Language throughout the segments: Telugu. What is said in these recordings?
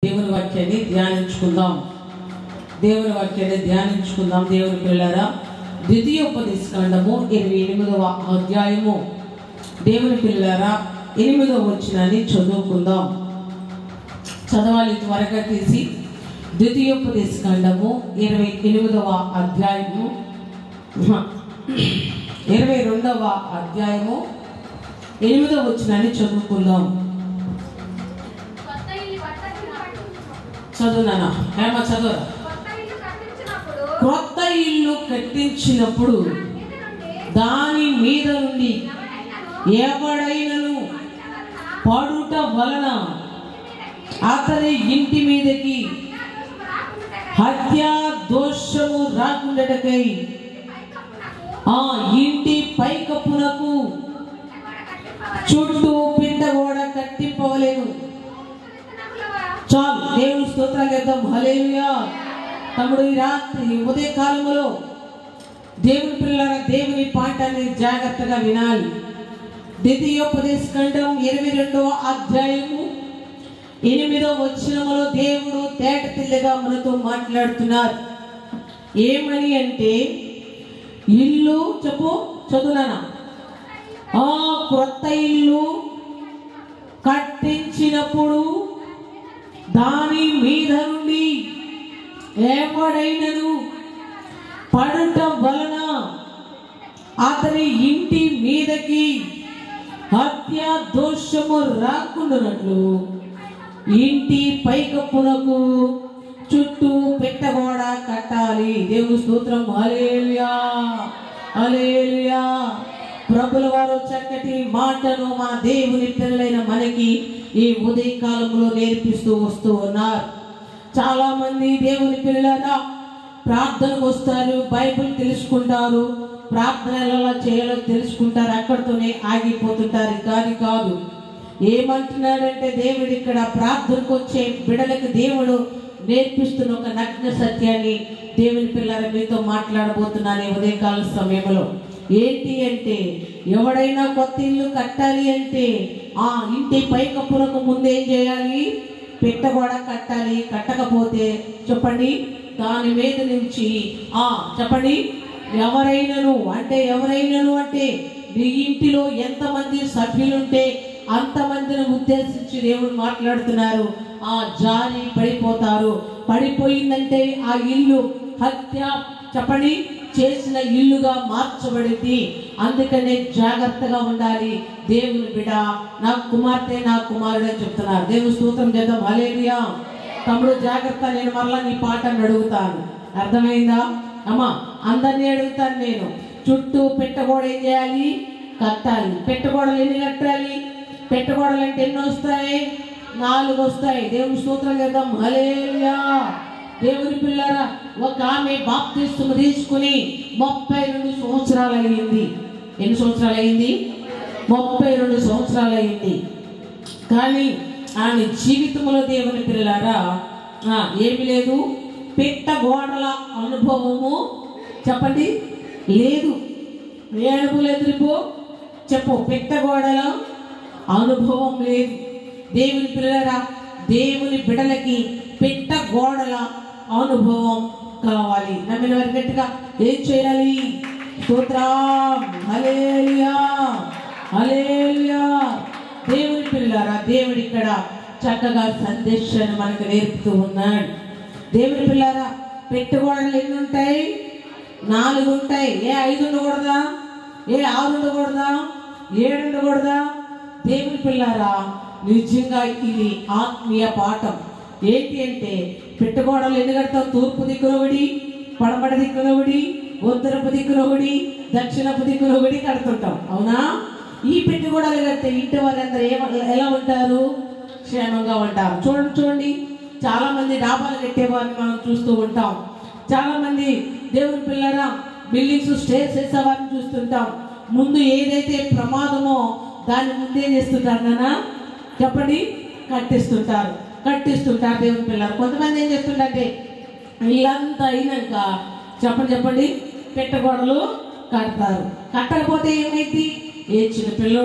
దేవుని వాక్యాన్ని ధ్యానించుకుందాం దేవుని వాక్యాన్ని ధ్యానించుకుందాం దేవుని పిల్లరా ద్వితీయోపదేశ కాండము ఇరవై ఎనిమిదవ అధ్యాయము దేవుని పిల్లరా ఎనిమిదవ వచ్చినని చదువుకుందాం చదవాలి త్వరగా తీసి ద్వితీయోపదేశ కాండము ఇరవై ఎనిమిదవ అధ్యాయము ఇరవై రెండవ అధ్యాయము ఎనిమిదవ వచ్చినని చదువుకుందాం కొత్త ఇల్లు కట్టించినప్పుడు చదువునానా ఏమో చదువురా కొత్త ఇల్లు కట్టించినప్పుడు క్రొత్త ఇల్లు కట్టించినప్పుడు మీద నుండి దాని మీద నుండి ఎవరైనాను ఎవడైనను పడవలన పడుట వలన అతని ఇంటి మీదకి రాకుండగా హత్య దోషము రాకుండటకై పైకప్పునకు ఆ ఇంటి పైకప్పునకు కూడా కట్టింపవలెను. చుట్టూ పిండగోడ కట్టింపవలేను విత్తనములవా చాలు దేవుని స్తోత్రాలు చేద్దాం హలేలుయా తమ్ముడు ఈ రాత్రి ఈ ఉదయ కాలములో దేవుని పిల్లల దేవుని పాఠాన్ని జాగ్రత్తగా వినాలి ద్వితీయోపదేశ ఖండం ఇరవై రెండవ అధ్యాయము ఎనిమిదవ వచనములో దేవుడు తేట తెల్లగా మనతో మాట్లాడుతున్నారు ఏమని అంటే ఇల్లు చెప్పు చదువునానా ఆ క్రొత్త ఇల్లు కట్టించినప్పుడు దాని మీద నుండి ఎవడైనను పడటం వలన అతని ఇంటి మీదకి హత్య దోషము రాకుండానట్లు ఇంటి పైకప్పునకు చుట్టూ పెట్టగోడ కట్టాలి దేవుని స్తోత్రం హలేలుయా హలేలుయా ప్రభుల వారు చక్కటి మాటను మా దేవుని పిల్లలైన మనకి ఈ ఉదయ కాలంలో నేర్పిస్తూ వస్తూ ఉన్నారు చాలా మంది దేవుని పిల్లల ప్రార్థనకు వస్తారు బైబిల్ తెలుసుకుంటారు ప్రార్థన ఎలా చేయాలో తెలుసుకుంటారు అక్కడితోనే ఆగిపోతుంటారు కానీ కాదు ఏమంటున్నాడంటే దేవుడు ఇక్కడ ప్రార్థనకు వచ్చే బిడలకు దేవుడు నేర్పిస్తున్న ఒక నగ్న సత్యాన్ని దేవుని పిల్లల మీతో మాట్లాడబోతున్నాను ఈ ఉదయకాల సమయంలో ఏంటి అంటే ఎవడైనా కొత్త ఇల్లు కట్టాలి అంటే ఆ ఇంటి పైకప్పులకు ముందేం చేయాలి పెట్టగోడ కట్టాలి కట్టకపోతే చెప్పండి దాని మీద నుంచి ఆ చెప్పండి ఎవరైనను అంటే ఎవరైనను అంటే నీ ఇంటిలో ఎంతమంది సభ్యులుంటే అంతమందిని ఉద్దేశించి దేవుడు మాట్లాడుతున్నారు ఆ జారి పడిపోతారు పడిపోయిందంటే ఆ ఇల్లు హత్య చెప్పండి చేసిన ఇల్లుగా మార్చబడింది అందుకనే జాగ్రత్తగా ఉండాలి దేవుని బిడ నా కుమార్తె నా కుమారుడు అని చెప్తున్నారు దేవుని స్తోత్రం చేద్దాం హలేరియా తమ్ముడు జాగ్రత్త నేను మరలా నీ పాటను అడుగుతాను అర్థమైందా అమ్మా అందరినీ అడుగుతాను నేను చుట్టూ పెట్టగోడ ఏం చేయాలి కట్టాలి పెట్టగోడలు ఎన్ని కట్టాలి పెట్టగోడలు అంటే ఎన్ని వస్తాయి నాలుగు వస్తాయి దేవుని స్తోత్రం చేద్దాం హలేరియా దేవుని పిల్లరా ఒక ఆమె బాప్తిస్తు తీసుకుని ముప్పై రెండు సంవత్సరాలు అయింది ఎన్ని సంవత్సరాలు అయింది ముప్పై రెండు సంవత్సరాలు అయింది కానీ ఆమె జీవితంలో దేవుని పిల్లలారా ఆ, ఏమి లేదు పెట్ట గోడల అనుభవము చెప్పండి లేదు ఏ అనుభవం లేదు రేపు చెప్పు పెట్ట గోడల అనుభవం లేదు దేవుని పిల్లరా దేవుని బిడలకి పెట్ట గోడల అనుభవం కావాలి నమ్మిన వారి గట్టిగా ఏం చేయాలి స్తోత్రం హల్లెలూయా హల్లెలూయా దేవుని పిల్లరా దేవుడు ఇక్కడ చక్కగా సందేశాన్ని మనకు నేర్పుతూ ఉన్నాడు దేవుని పిల్లరా పెట్టుకోవడాలు ఎన్ని ఉంటాయి నాలుగు ఉంటాయి ఏ ఐదు ఉండకూడదా ఏ ఆరు ఉండకూడదా ఏడు ఉండకూడదా దేవుని పిల్లారా నిజంగా ఇది ఆత్మీయ పాఠం ఏంటి అంటే పెట్టుకోవడాలు ఎన్ని కడతాం తూర్పు దిక్కున ఒకటి పడమట దిక్కున ఒకటి ఉత్తరపు దిక్కున ఒకటి దక్షిణపు దిక్కున ఒకటి కడుతుంటాం అవునా ఈ పెట్టుకోవడాలు కడితే ఇంటి వారందరూ ఏమ ఎలా ఉంటారు క్షేమంగా ఉంటారు చూడండి చూడండి చాలా మంది డాబాలు కట్టేవారిని మనం చూస్తూ ఉంటాం చాలా మంది దేవుని పిల్లరా బిల్డింగ్స్ స్టేర్స్ వేసేవారిని చూస్తుంటాం ముందు ఏదైతే ప్రమాదమో దాన్ని ముందే చేస్తుంటారు నాన్న చెప్పండి కట్టిస్తుంటారు కట్టిస్తుంటారు దేవుని పిల్లలు కొంతమంది ఏం చేస్తుంటారంటే ఇల్లంతా అయినాక చెప్పండి చెప్పండి పెట్టగోడలు కడతారు కట్టకపోతే ఏమైంది ఏ చిన్న పిల్లోడు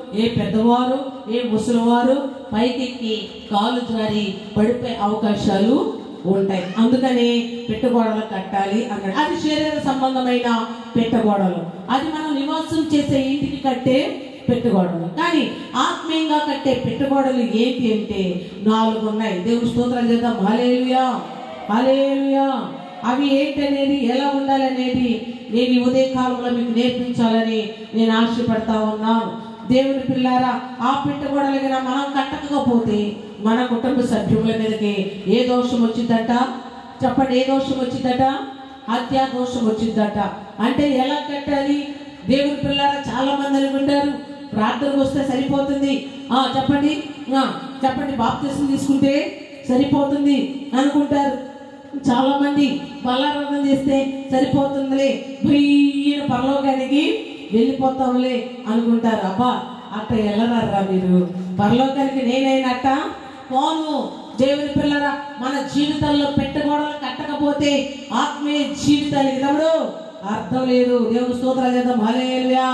ఏ పెద్దవారు ఏ ముసలివారు పైకెక్కి కాలు జారి పడిపోయే అవకాశాలు ఉంటాయి అందుకని పెట్టగోడలు కట్టాలి అన్నాడు అది శరీర సంబంధమైన పెట్టగోడలు అది మనం నివాసం చేసే ఇంటికి కట్టే పెట్టుకోవడలు కానీ ఆత్మీయంగా కట్టే పెట్టుకోవడలు ఏంటి అంటే నాలుగు ఉన్నాయి దేవుడు స్తోత్రాలు చేద్దాం హలేలుయా హలేలుయా అవి ఏంటనేది ఎలా ఉండాలనేది నేను ఈ ఉదయ కాలంలో మీకు నేర్పించాలని నేను ఆశపడతా ఉన్నాను దేవుని పిల్లారా ఆ పెట్టుకోవడలు కనుక మనం కట్టకపోతే మన కుటుంబ సభ్యుల మీదకి ఏ దోషం వచ్చిందట చెప్పండి ఏ దోషం వచ్చిందట హత్యా దోషం వచ్చిందట అంటే ఎలా కట్టాలి దేవుని పిల్లారా చాలా మంది అనుకుంటారు ప్రార్థనకు వస్తే సరిపోతుంది ఆ చెప్పండి ఆ, చెప్పండి బాప్తీసం తీసుకుంటే సరిపోతుంది అనుకుంటారు చాలా మంది బలారాధన చేస్తే సరిపోతుందిలే భయ్యన పరలోకానికి వెళ్ళిపోతాంలే అనుకుంటారు అబ్బా అట్ట వెళ్ళరారా మీరు పరలోకానికి నేనైనట్ట పోను దేవుని పిల్లరా మన జీవితంలో పెట్టకూడదు కట్టకపోతే ఆత్మీయ జీవితానికి తమ్ముడు అర్థం లేదు దేవుని స్తోత్రాలు చేద్దాం హలేలుయా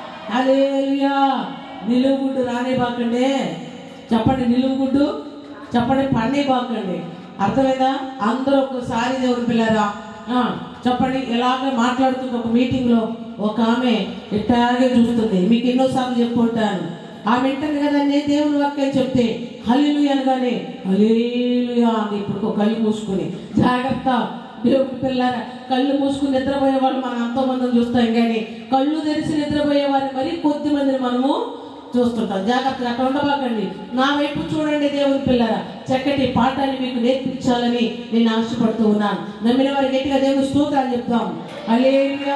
హలేలుయా నిలువుగుడ్డు రానే బాకండి చెప్పండి నిలువుగుడ్డు చెప్పండి పండే బాకండి అర్థమైందా అందరూ ఒకసారి దేవుని పిల్లరా ఆ, చెప్పండి ఇలాగే మాట్లాడుతున్న ఒక మీటింగ్ లో ఒక ఆమె ఇట్టాగే చూస్తుంది మీకు ఎన్నోసార్లు చెప్పుకుంటాను ఆమె వింటుంది కదండి దేవుని వాక్యం చెప్తే హల్లు అనగానే హలేలుయా అని ఇప్పుడు ఒక కళ్ళు మూసుకుని జాగ్రత్త దేవుని పిల్లర కళ్ళు మూసుకుని నిద్రపోయే వాళ్ళు మనం ఎంతో మందిని చూస్తాం కానీ కళ్ళు తెరిచి నిద్రపోయే వారిని మరి కొద్ది మందిని మనము చూస్తుంటాం జాగ్రత్తగా అక్కడ ఉండబాకండి నా వైపు చూడండి దేవుని పిల్లర చక్కటి పాఠాన్ని మీకు నేర్పించాలని నేను ఆశపడుతూ ఉన్నాను నమ్మిన వారి గట్టిగా దేవుని స్తోత్రాలు చెప్తాం అలేలుయా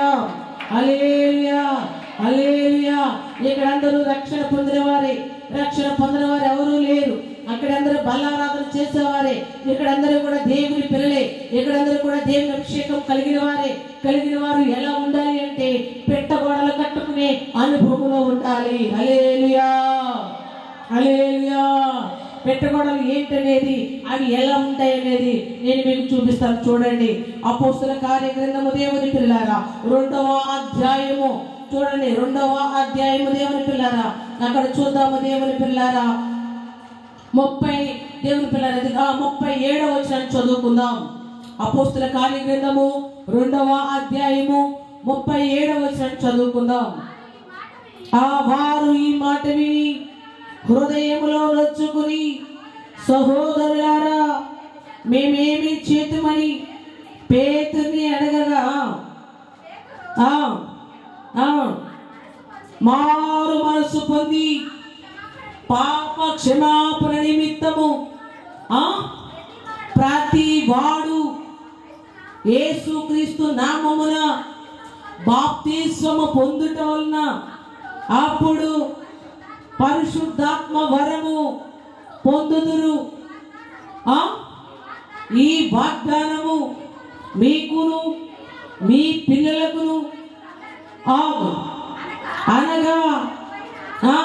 అలేలుయా అలేలుయా ఇక్కడ అందరూ రక్షణ పొందిన వారే రక్షణ పొందిన వారు ఎవరూ లేరు అక్కడ అందరూ బల్లారాధన చేసేవారే ఇక్కడ అందరూ కూడా దేవుని పిల్లలే ఇక్కడ అందరూ కూడా దేవుని అభిషేకం కలిగిన వారే కలిగిన వారు ఎలా ఉండాలి అంటే పెట్టగోడలు కట్టుకునే అనుభవంలో ఉండాలి హలేలుయా హలేలుయా పెట్టగోడలు ఏంటనేది అవి ఎలా ఉంటాయి అనేది నేను మీకు చూపిస్తాను చూడండి అపోస్తుల కార్యగ్రంథము దేవుని పిల్లారా రెండవ అధ్యాయము చూడండి రెండవ అధ్యాయము దేవుని పిల్లారా అక్కడ చూద్దాము దేవుని పిల్లారా ముప్పై దేవుని పిల్లలది ఆ ముప్పై ఏడవ వచ్చిన చదువుకుందాం అపోస్తుల కార్యగ్రంథము రెండవ అధ్యాయము ముప్పై ఏడవ వచ్చిన చదువుకుందాం ఆ వారు ఈ మాట విని హృదయములో నొచ్చుకుని సహోదరులారా మేమేమి చేతుమని పేతుని అడగగా ఆ, ఆ, మారు మనసు పొంది పాప క్షమాపణ నిమిత్తము ఆ ప్రతి వాడు యేసుక్రీస్తు నామమున బాప్తిస్వము పొందుట వలన అప్పుడు పరిశుద్ధాత్మ వరము పొందుదురు ఆ ఈ వాగ్దానము మీకును మీ పిల్లలకును ఆగు అనగా ఆ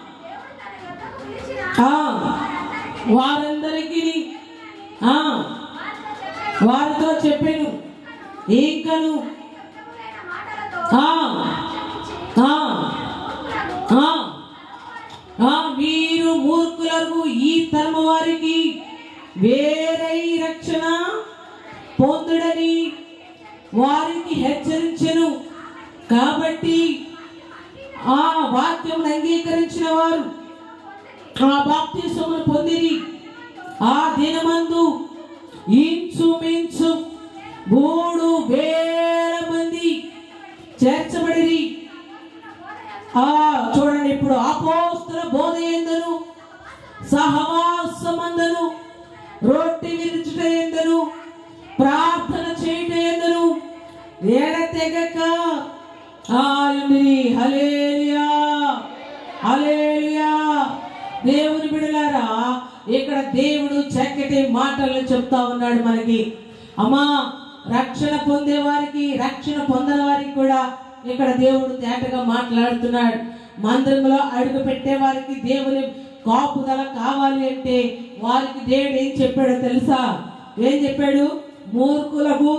ఆ, వారందరికీ ఆ, వారితో చెప్పాను ఇంకను ఆ, ఆ, ఆ, ఆ, మీరు మూర్ఖులకు ఈ తరము వారికి వేరే రక్షణ పొందుడని వారికి హెచ్చరించెను కాబట్టి ఆ వాక్యం అంగీకరించిన వారు ఆ బాప్తిసమును పొందిరి ఆ దినమందు ఇంచుమించు మూడు వేల మంది చేర్చబడిరి ఆ చూడండి ఇప్పుడు అపోస్తుల బోధ ఎందను సహవాసమందను రొట్టె విరుచుట ఎందను ప్రార్థన చేయుట ఎందను ఎడతెగక ఆయుండిరి హలేలియా హలేలియా దేవుని బిడలారా ఇక్కడ దేవుడు చక్కటి మాటలు చెప్తా ఉన్నాడు మనకి అమ్మా రక్షణ పొందే వారికి రక్షణ పొందని వారికి కూడా ఇక్కడ దేవుడు తేటగా మాట్లాడుతున్నాడు మందిరంలో అడుగు పెట్టే వారికి దేవుని కాపుదల కావాలి అంటే వారికి దేవుడు ఏం చెప్పాడో తెలుసా ఏం చెప్పాడు మూర్ఖులకు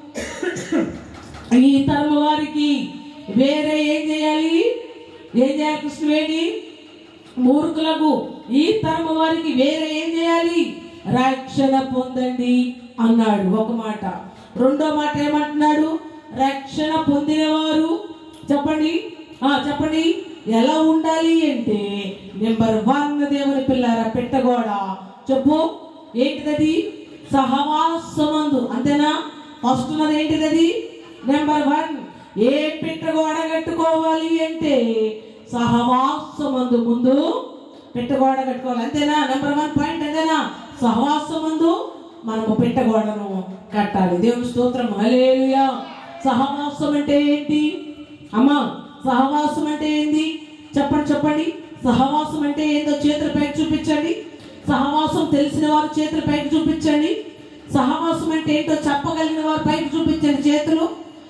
ఈ తరము వారికి వేరే ఏం చేయాలి ఏం చేయాలి కృష్ణవేణి మూర్ఖులకు ఈ తరము వారికి వేరే ఏం చేయాలి రక్షణ పొందండి అన్నాడు ఒక మాట రెండో మాట ఏమంటున్నాడు రక్షణ పొందిన వారు చెప్పండి ఆ చెప్పండి ఎలా ఉండాలి అంటే నెంబర్ వన్ దేవుని పిల్లారా పెట్టగోడ చెప్పు ఏంటిదది సహవాసమందు అంతేనా ఫస్ట్ ఉన్నది ఏంటిదది నెంబర్ వన్ ఏ పెట్టగోడ కట్టుకోవాలి అంటే సహవాసమందు ముందు పెట్టగోడ కట్టుకోవాలి అంతేనా నెంబర్ వన్ పాయింట్ అంతేనా సహవాసమందు మనము పెట్టగోడను కట్టాలి దేవుని స్తోత్రం హల్లెలూయా సహవాసం అంటే ఏంటి అమ్మా సహవాసం అంటే ఏంది చెప్పండి చెప్పండి సహవాసం అంటే ఏందో చేతుల పైకి చూపించండి సహవాసం తెలిసిన వారు చేతుల పైకి చూపించండి సహవాసం అంటే ఏంటో చెప్పగలిగిన వారు పైకి చూపించండి చేతులు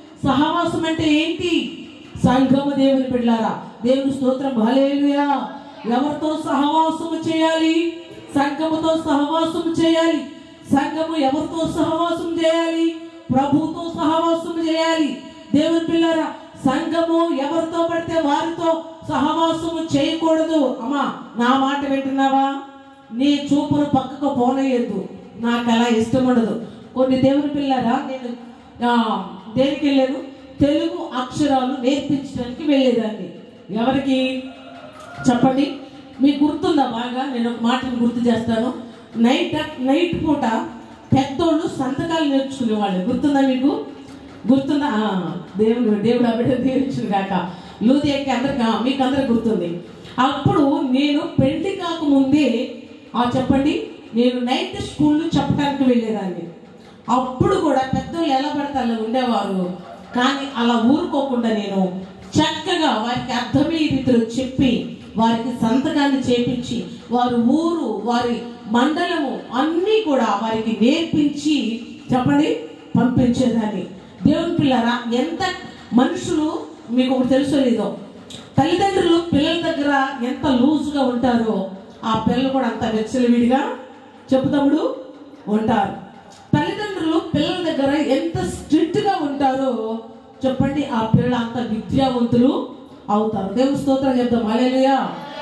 సహవాసం అంటే ఏంటి సంఘము దేవుని బిడ్డారా దేవుని స్తోత్రం హల్లెలూయా ఎవరితో సహవాసము చేయాలి సంఘముతో సహవాసము చేయాలి సంఘము ఎవరితో సహవాసం చేయాలి ప్రభుతో సహవాసం చేయాలి దేవుని పిల్లరా సంఘము ఎవరితో పడితే వారితో సహవాసము చేయకూడదు అమ్మా నా మాట వింటున్నావా నీ చూపును పక్కకు పోనేయద్దు నాకు అలా ఇష్టం ఉండదు కొన్ని దేవుని పిల్లరా నేను ఆ, దేనికి వెళ్ళాను తెలుగు అక్షరాలు నేర్పించడానికి వెళ్ళేదాన్ని ఎవరికి చెప్పండి మీకు గుర్తుందా బాగా నేను ఒక మాటను గుర్తు చేస్తాను నైట్ నైట్ పూట పెద్దోళ్ళు సంతకాలు నేర్చుకునేవాళ్ళు గుర్తుందా మీకు గుర్తుందా ఆ, దేవుడు దేవుడు ఆ బిడ్డ దీవించును కాక లూదియాకి అందరికి మీకు అందరికి గుర్తుంది అప్పుడు నేను పెళ్లి కాకముందే ఆ చెప్పండి నేను నైట్ స్కూల్ చెప్పడానికి వెళ్ళేదాన్ని అప్పుడు కూడా పెద్దోళ్ళు ఎలా పడితే అలా ఉండేవారు కానీ అలా ఊరుకోకుండా నేను చక్కగా వారికి అర్థమయ్యే రీతిలో చెప్పి వారికి సంతకాన్ని చేపించి వారి ఊరు వారి మండలము అన్నీ కూడా వారికి నేర్పించి చెప్పండి పంపించేదాన్ని దేవుని పిల్లరా ఎంత మనుషులు మీకు ఒకటి తెలుసో లేదో తల్లిదండ్రులు పిల్లల దగ్గర ఎంత లూజ్గా ఉంటారో ఆ పిల్లలు కూడా అంత వెచ్చలవిడిగా చెప్పుతమ్ముడు ఉంటారు తల్లిదండ్రులు పిల్లల దగ్గర ఎంత స్ట్రిక్ట్ గా ఉంటారో చెప్పండి ఆ పిల్లలు అంత విద్యావంతులు అవుతారు దేవుని స్తోత్రం చెప్తాం అలేలుయా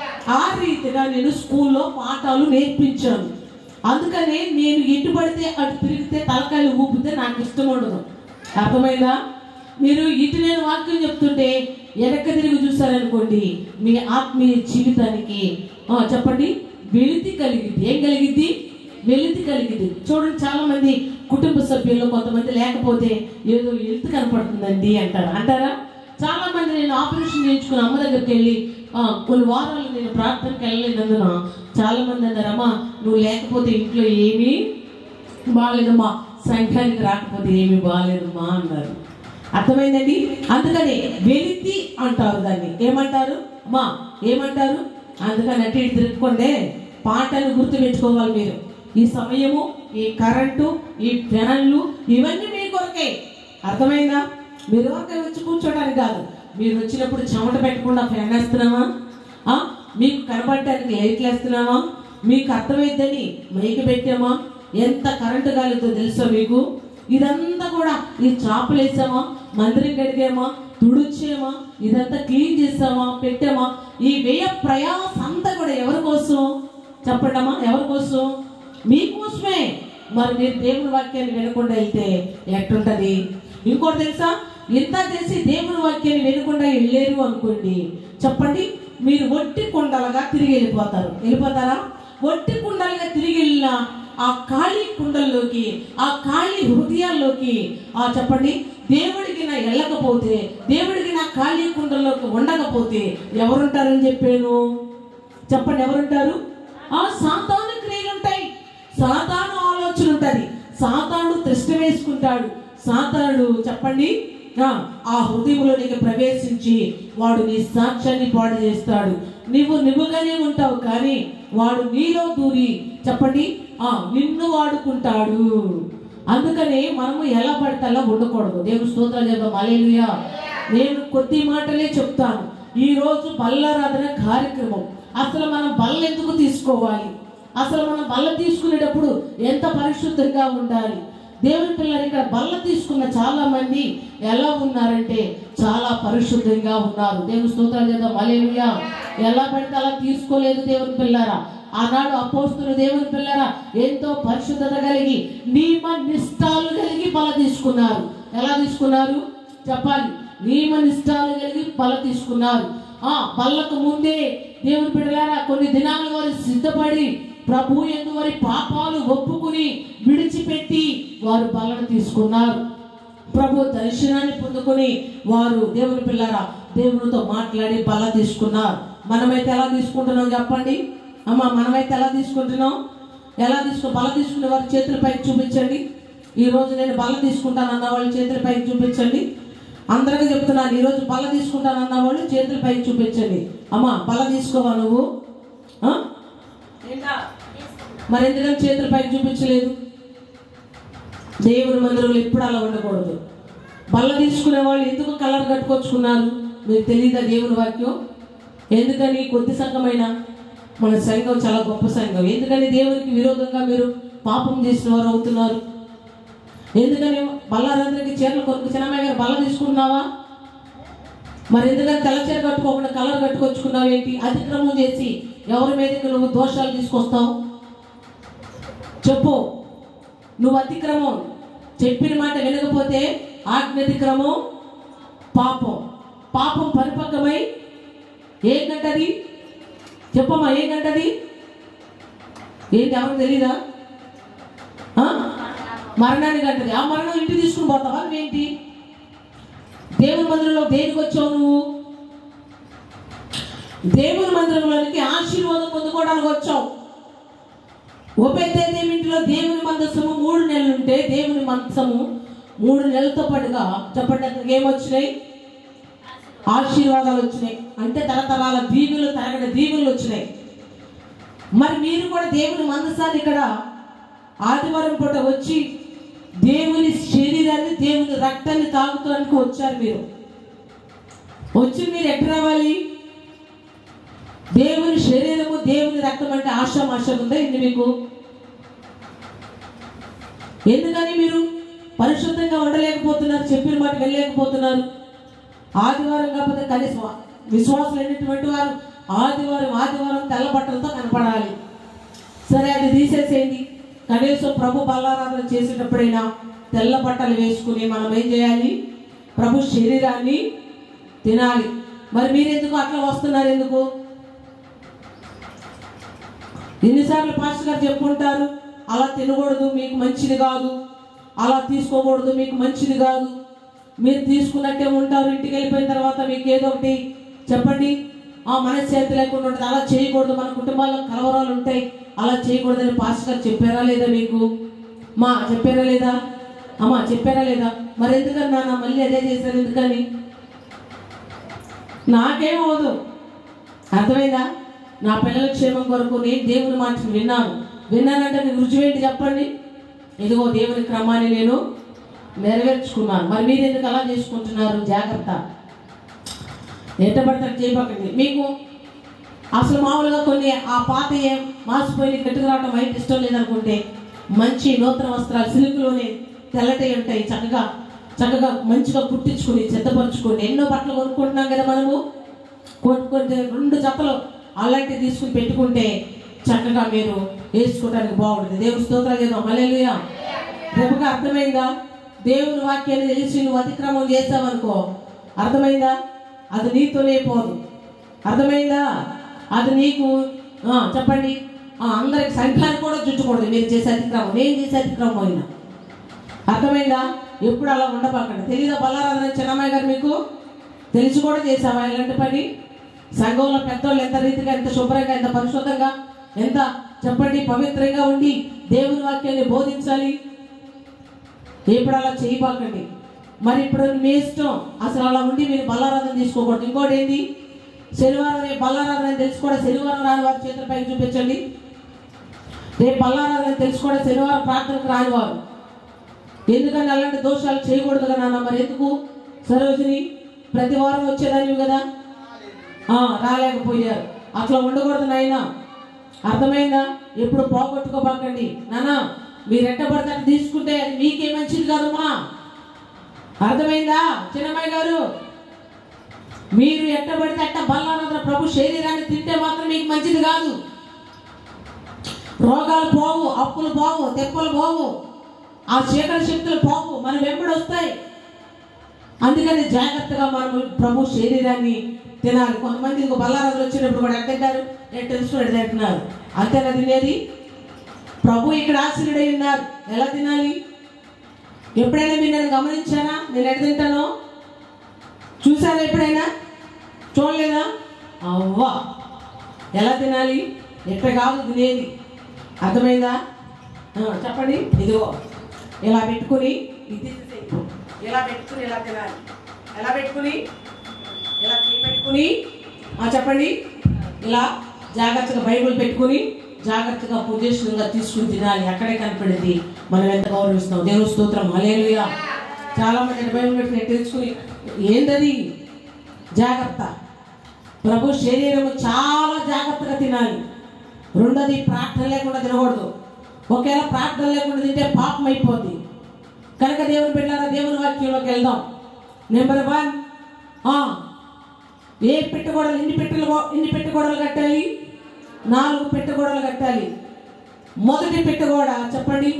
ఆ రీతిగా నేను స్కూల్లో పాఠాలు నేర్పించాను అందుకనే నేను ఎటు పడితే అటు తిరిగితే తలకాయలు ఊపితే నాకు ఇష్టం ఉండదు అర్థమైందా మీరు ఇటు నేను వాక్యం చెప్తుంటే వెనక తిరిగి చూసారనుకోండి మీ ఆత్మీయ జీవితానికి ఆ, చెప్పండి వెలితి కలిగింది ఏం కలిగింది వెలితి కలిగింది చూడండి చాలా మంది కుటుంబ సభ్యుల్లో కొంతమంది లేకపోతే ఏదో వెలితి కనపడుతుందండి అంటారు అంటారా చాలా మంది నేను ఆపరేషన్ చేయించుకుని అమ్మ దగ్గరికి వెళ్ళి ఆ, కొన్ని వారాలు నేను ప్రార్థనకి వెళ్ళలేనందున చాలా మంది అన్నారు అమ్మా నువ్వు లేకపోతే ఇంట్లో ఏమీ బాగాలేదమ్మా సంఘానికి రాకపోతే ఏమీ బాగాలేదమ్మా అన్నారు అర్థమైందండి అందుకని వెలితి అంటారు దాన్ని ఏమంటారు అమ్మా ఏమంటారు అందుకని అటు ఇటు తిరుగుకోండి పాటను గుర్తు పెట్టుకోవాలి మీరు ఈ సమయము ఈ కరెంటు ఈ ఫ్యాన్లు ఇవన్నీ మీ కొరకే అర్థమైందా మీరు వరకే వచ్చి కూర్చోడానికి కాదు మీరు వచ్చినప్పుడు చెమట పెట్టకుండా ఫ్యాన్ వేస్తున్నామా ఆ? మీకు కనబడటానికి లైట్లు వేస్తున్నామా మీకు అర్థమైద్దని మైకి పెట్టామా ఎంత కరెంటు గాలితో తెలుసా మీకు ఇదంతా కూడా ఈ చాపలు వేసామా మందిరం కడిగామా తుడిచామా ఇదంతా క్లీన్ చేసామా పెట్టామా ఈ వ్యయ ప్రయాస అంతా కూడా ఎవరి కోసం చెప్పండమ్మా ఎవరి కోసం మీకోసమే మరి మీరు దేవుని వాక్యాన్ని వినకుండా వెళ్తే ఎట్టుంటది ఇంకోటి తెలుసా ఇంత చేసి దేవుని వాక్యాన్ని వినకుండా వెళ్ళలేరు అనుకోండి చెప్పండి మీరు ఒట్టి కుండలుగా తిరిగి వెళ్ళిపోతారు వెళ్ళిపోతారా ఒట్టి కుండలుగా తిరిగి వెళ్ళిన ఆ ఖాళీ కుండల్లోకి ఆ ఖాళీ హృదయాల్లోకి ఆ చెప్పండి దేవుడికి నా వెళ్ళకపోతే దేవుడికి నా ఖాళీ కుండల్లోకి ఉండకపోతే ఎవరుంటారని చెప్పాను చెప్పండి ఎవరుంటారు ఆ సాతాను క్రియలు ఉంటాయి సాతాను ఆలోచన ఉంటది సాతాను తిష్ట వేసుకుంటాడు సాతానుడు చెప్పండి ఆ, ఆ హృదయంలోనికి ప్రవేశించి వాడు నీ సాక్ష్యాన్ని పాడు చేస్తాడు నువ్వు నువ్వుగానే ఉంటావు కానీ వాడు నీలో దూరి చెప్పండి ఆ నిన్ను వాడుకుంటాడు అందుకనే మనము ఎలా పడితే అలా ఉండకూడదు దేవుని స్తోత్రాలు చెప్తాం అలేలుయా నేను కొద్ది మాటలే చెప్తాను ఈ రోజు బల్లారాధన కార్యక్రమం అసలు మనం బల్ల ఎందుకు తీసుకోవాలి అసలు మనం బల్ల తీసుకునేటప్పుడు ఎంత పరిశుద్ధంగా ఉండాలి దేవుని పిల్లలు ఇక్కడ బల్ల తీసుకున్న చాలా మంది ఎలా ఉన్నారంటే చాలా పరిశుద్ధంగా ఉన్నారు దేవుని స్తోత్రాలు చేద్దాం అలేలుయా ఎలా పడితే అలా తీసుకోలేదు దేవుని పిల్లారా ఆనాడు అపోస్తులు దేవుని పిల్లరా ఎంతో పరిశుద్ధత కలిగి నియమ నిష్టాలు కలిగి బల తీసుకున్నారు ఎలా తీసుకున్నారు చెప్పాలి నియమ నిష్టాలు కలిగి బల తీసుకున్నారు ఆ బల్లకు ముందే దేవుని బిడ్డలారా కొన్ని దినాలు వారు సిద్ధపడి ప్రభు ఎందు వారి పాపాలు ఒప్పుకుని విడిచిపెట్టి వారు బలను తీసుకున్నారు ప్రభు దర్శనాన్ని పొందుకొని వారు దేవుని పిల్లరా దేవునితో మాట్లాడి బల తీసుకున్నారు మనమైతే ఎలా తీసుకుంటున్నాం చెప్పండి అమ్మ మనమైతే ఎలా తీసుకుంటున్నాం ఎలా తీసుకు బల తీసుకునే వారి చేతులపై చూపించండి ఈ రోజు నేను బల్ల తీసుకుంటాను అన్న వాళ్ళు చేతులపై చూపించండి అందరికీ చెప్తున్నాను ఈ రోజు బల్ల తీసుకుంటాను అన్న వాళ్ళు చేతులపై చూపించండి అమ్మ బల్ల తీసుకోవా నువ్వు ఆ? ఏంటా? మరి ఎందుకని చేతులపై చూపించలేదు దేవుని మందిరంలో ఎప్పుడు అలా ఉండకూడదు బల్ల తీసుకునే వాళ్ళు ఎందుకు కలర్ కట్టుకొచ్చుకున్నారు మీకు తెలియదా దేవుని వాక్యం ఎందుకని కొద్ది సంఘమైన మన సంఘం చాలా గొప్ప సంఘం ఎందుకని దేవునికి విరోధంగా మీరు పాపం చేసిన వారు అవుతున్నారు ఎందుకని బల్లారందరికి చీరలు కొనుక్కు చిన్నమ్మాయి గారు బల్ల తీసుకున్నావా మరి ఎందుకని తెల్ల చీర కట్టుకోకుండా కలర్ కట్టుకొచ్చుకున్నావు ఏంటి అతిక్రమం చేసి ఎవరి మీదకి నువ్వు దోషాలు తీసుకొస్తావు చెప్పు నువ్వు అతిక్రమం చెప్పిన మాట వినకపోతే ఆజ్ఞతిక్రమం పాపం పాపం పరిపక్వమై ఏం గంటది చెప్పమ్మా ఏం గంటది ఏంటి ఎవరికి తెలీదా ఆ? మరణాన్ని గంటది ఆ మరణం ఇంటికి తీసుకుని పోతావా నువ్వేంటి దేవుని మందిరంలో దేనికి వచ్చావు నువ్వు దేవుని మందిరంలోనికి ఆశీర్వాదం పొందుకోవడానికి వచ్చావు ఉపేదేదేమి ఇంటిలో దేవుని మందసము మూడు నెలలు ఉంటే దేవుని మందసము మూడు నెలలతో పాటుగా చెప్పండి అతనికి ఏమొచ్చినాయి ఆశీర్వాదాలు వచ్చినాయి అంటే తరతరాల దీవులు తరగని దీవులు వచ్చినాయి మరి మీరు కూడా దేవుని మందసాన్ని ఇక్కడ ఆదివారం పూట వచ్చి దేవుని శరీరాన్ని దేవుని రక్తాన్ని తాగుతానికి వచ్చారు మీరు వచ్చి మీరు ఎక్కడ రావాలి దేవుని శరీరము దేవుని రక్తం అంటే ఆశామాషం ఉందా ఇది మీకు ఎందుకని మీరు పరిశుద్ధంగా ఉండలేకపోతున్నారు చెప్పిన మాట వెళ్ళలేకపోతున్నారు ఆదివారం కాకపోతే కనీసం విశ్వాసం లేనటువంటి వారు ఆదివారం ఆదివారం తెల్ల బట్టలతో కనపడాలి సరే అది తీసేసేయండి కనీసం ప్రభు బల్లారాధన చేసేటప్పుడైనా తెల్ల బట్టలు వేసుకుని మనం ఏం చేయాలి ప్రభు శరీరాన్ని తినాలి మరి మీరు ఎందుకు అట్లా వస్తున్నారు ఎందుకు ఎన్నిసార్లు పాస్టర్ గారు చెప్పుకుంటారు అలా తినకూడదు మీకు మంచిది కాదు అలా తీసుకోకూడదు మీకు మంచిది కాదు మీరు తీసుకున్నట్టే ఉంటారు ఇంటికి వెళ్ళిపోయిన తర్వాత మీకు ఏదో ఒకటి చెప్పండి ఆ మనశ్శాంతి లేకుండా ఉంటుంది అలా చేయకూడదు మన కుటుంబాల్లో కలవరాలు ఉంటాయి అలా చేయకూడదని పాస్టర్ గారు చెప్పారా లేదా మీకు మా చెప్పారా లేదా అమ్మా చెప్పారా లేదా మరి ఎందుకని నాన్న మళ్ళీ అదే చేశారు ఎందుకని నాకేం అవదు అర్థమైందా నా పిల్లల క్షేమం కొరకు నేను దేవుని మాటను విన్నాను విన్నానంటే మీకు రుజువు ఏంటి చెప్పండి ఇదిగో దేవుని క్రమాన్ని నేను నెరవేర్చుకున్నాను మరి మీరు ఎందుకు అలా చేసుకుంటున్నారు జాగ్రత్త ఎట్ట పడితే అట్ట చేయబాకండి మీకు అసలు మామూలుగా కొన్ని ఆ పాత ఏం మాసిపోయి కట్టుకు రావడం వైట్ ఇష్టం లేదనుకుంటే మంచి నూతన వస్త్రాలు సిల్క్లోనే తెల్లటి ఉంటాయి చక్కగా చక్కగా మంచిగా కుట్టించుకుని సిద్ధపరచుకుని ఎన్నో బట్టలు కొనుక్కుంటున్నాం కదా మనము కొనుక్కుంటే రెండు జతలు అలాంటివి తీసుకుని పెట్టుకుంటే చక్కగా మీరు వేసుకోవడానికి బాగుంటుంది దేవుని స్తోత్రాలు చేద్దాం హల్లెలూయా రేపుగా అర్థమైందా దేవుని వాక్యాన్ని తెలిసి నువ్వు అతిక్రమం చేస్తావనుకో అర్థమైందా అది నీతోనే పోదు అర్థమైందా అది నీకు ఆ, చెప్పండి ఆ, అందరికి సంఘాన్ని కూడా చుట్టకూడదు మీరు చేసే అతిక్రమం నేను చేసే అతిక్రమం అయినా అర్థమైందా ఎప్పుడు అలా ఉండబాకండి తెలీదా బల్లారాధన చిన్నమ్మాయి గారు మీకు తెలిసి కూడా చేసావా ఇలాంటి పని సంఘంలో పెద్దోళ్ళు ఎంత రీతిగా ఎంత శుభ్రంగా ఎంత పరిశుద్ధంగా ఎంత చెప్పండి పవిత్రంగా ఉండి దేవుని వాక్యాన్ని బోధించాలి ఇప్పుడు అలా చేయబాకండి మరి ఇప్పుడు మీ ఇష్టం అసలు అలా ఉండి మీరు బల్లారాధన తీసుకోకూడదు ఇంకోటి ఏంటి శనివారం రేపు బల్లారాధన అని తెలిసి కూడా శనివారం రాని వారి చేతుల పైకి చూపించండి రేపు బల్లారాధన తెలిసి కూడా శనివారం ప్రార్థనకు రాని వారు ఎందుకని అలాంటి దోషాలు చేయకూడదు కదా నాన్న మరి ఎందుకు సరోజిని ప్రతి వారం వచ్చేదానివి కదా ఆ, రాలేకపోయారు అట్లా ఉండకూడదు నాయన అర్థమైందా ఎప్పుడు పోగొట్టుకోబాకండి నాన్న మీరు ఎట్టబడితే అట్ట తీసుకుంటే అది మీకే మంచిది కాదమ్మా అర్థమైందా చిన్నమ్మాయి గారు మీరు ఎట్టబడితే అట్ట బల్లానంతర ప్రభు శరీరాన్ని తింటే మాత్రం మీకు మంచిది కాదు రోగాలు పోవు అప్పులు పోవు తెప్పలు పోవు ఆ చీకటి శక్తులు పోవు మన వెంబడి వస్తాయి అందుకని జాగ్రత్తగా మనం ప్రభు శరీరాన్ని తినాలి కొంతమంది ఇంకో బల్లారాజులు వచ్చినప్పుడు కూడా ఎంత తింటారు నేను తెలుసుకుని తింటున్నారు అంతేనా తినేది ప్రభు ఇక్కడ ఆశీనుడై ఉన్నారు ఎలా తినాలి ఎప్పుడైనా మీరు నేను గమనించానా నేను ఎక్కడ తింటానో చూసారా ఎప్పుడైనా చూడలేదా అవ్వా ఎలా తినాలి ఎక్కడ కాదు తినేది అర్థమైందా ఆ, చెప్పండి ఇదిగో ఇలా పెట్టుకుని ఇది తీసేసేయ్. ఇలా పెట్టుకుని ఇలా తినాలి ఎలా పెట్టుకుని ఇలా చేయి పెట్టుకుని ఆ, చెప్పండి ఇలా జాగ్రత్తగా బైబిల్ పెట్టుకుని జాగ్రత్తగా పొజిషన్గా తీసుకుని తినాలి అక్కడే కనపడింది మనం ఎంత గౌరవిస్తాం దేవుని స్తోత్రం హలేలుయా చాలా మంది బైబిల్ పెట్టుకుని తెలుసుకుని ఏంటది జాగ్రత్త ప్రభు శరీరము చాలా జాగ్రత్తగా తినాలి రెండోది ప్రార్థన లేకుండా తినకూడదు ఒకవేళ ప్రార్థన లేకుండా తింటే పాపం అయిపోద్ది కనుక దేవుని బిడ్డారా దేవుని వాక్యంలోకి వెళ్దాం నెంబర్ వన్ ఆ, ఏ పెట్టగోడలు ఎన్ని పెట్టెలు ఎన్ని పెట్టగోడలు కట్టాలి నాలుగు పెట్టగోడలు కట్టాలి మొదటి పెట్టగోడ చెప్పండి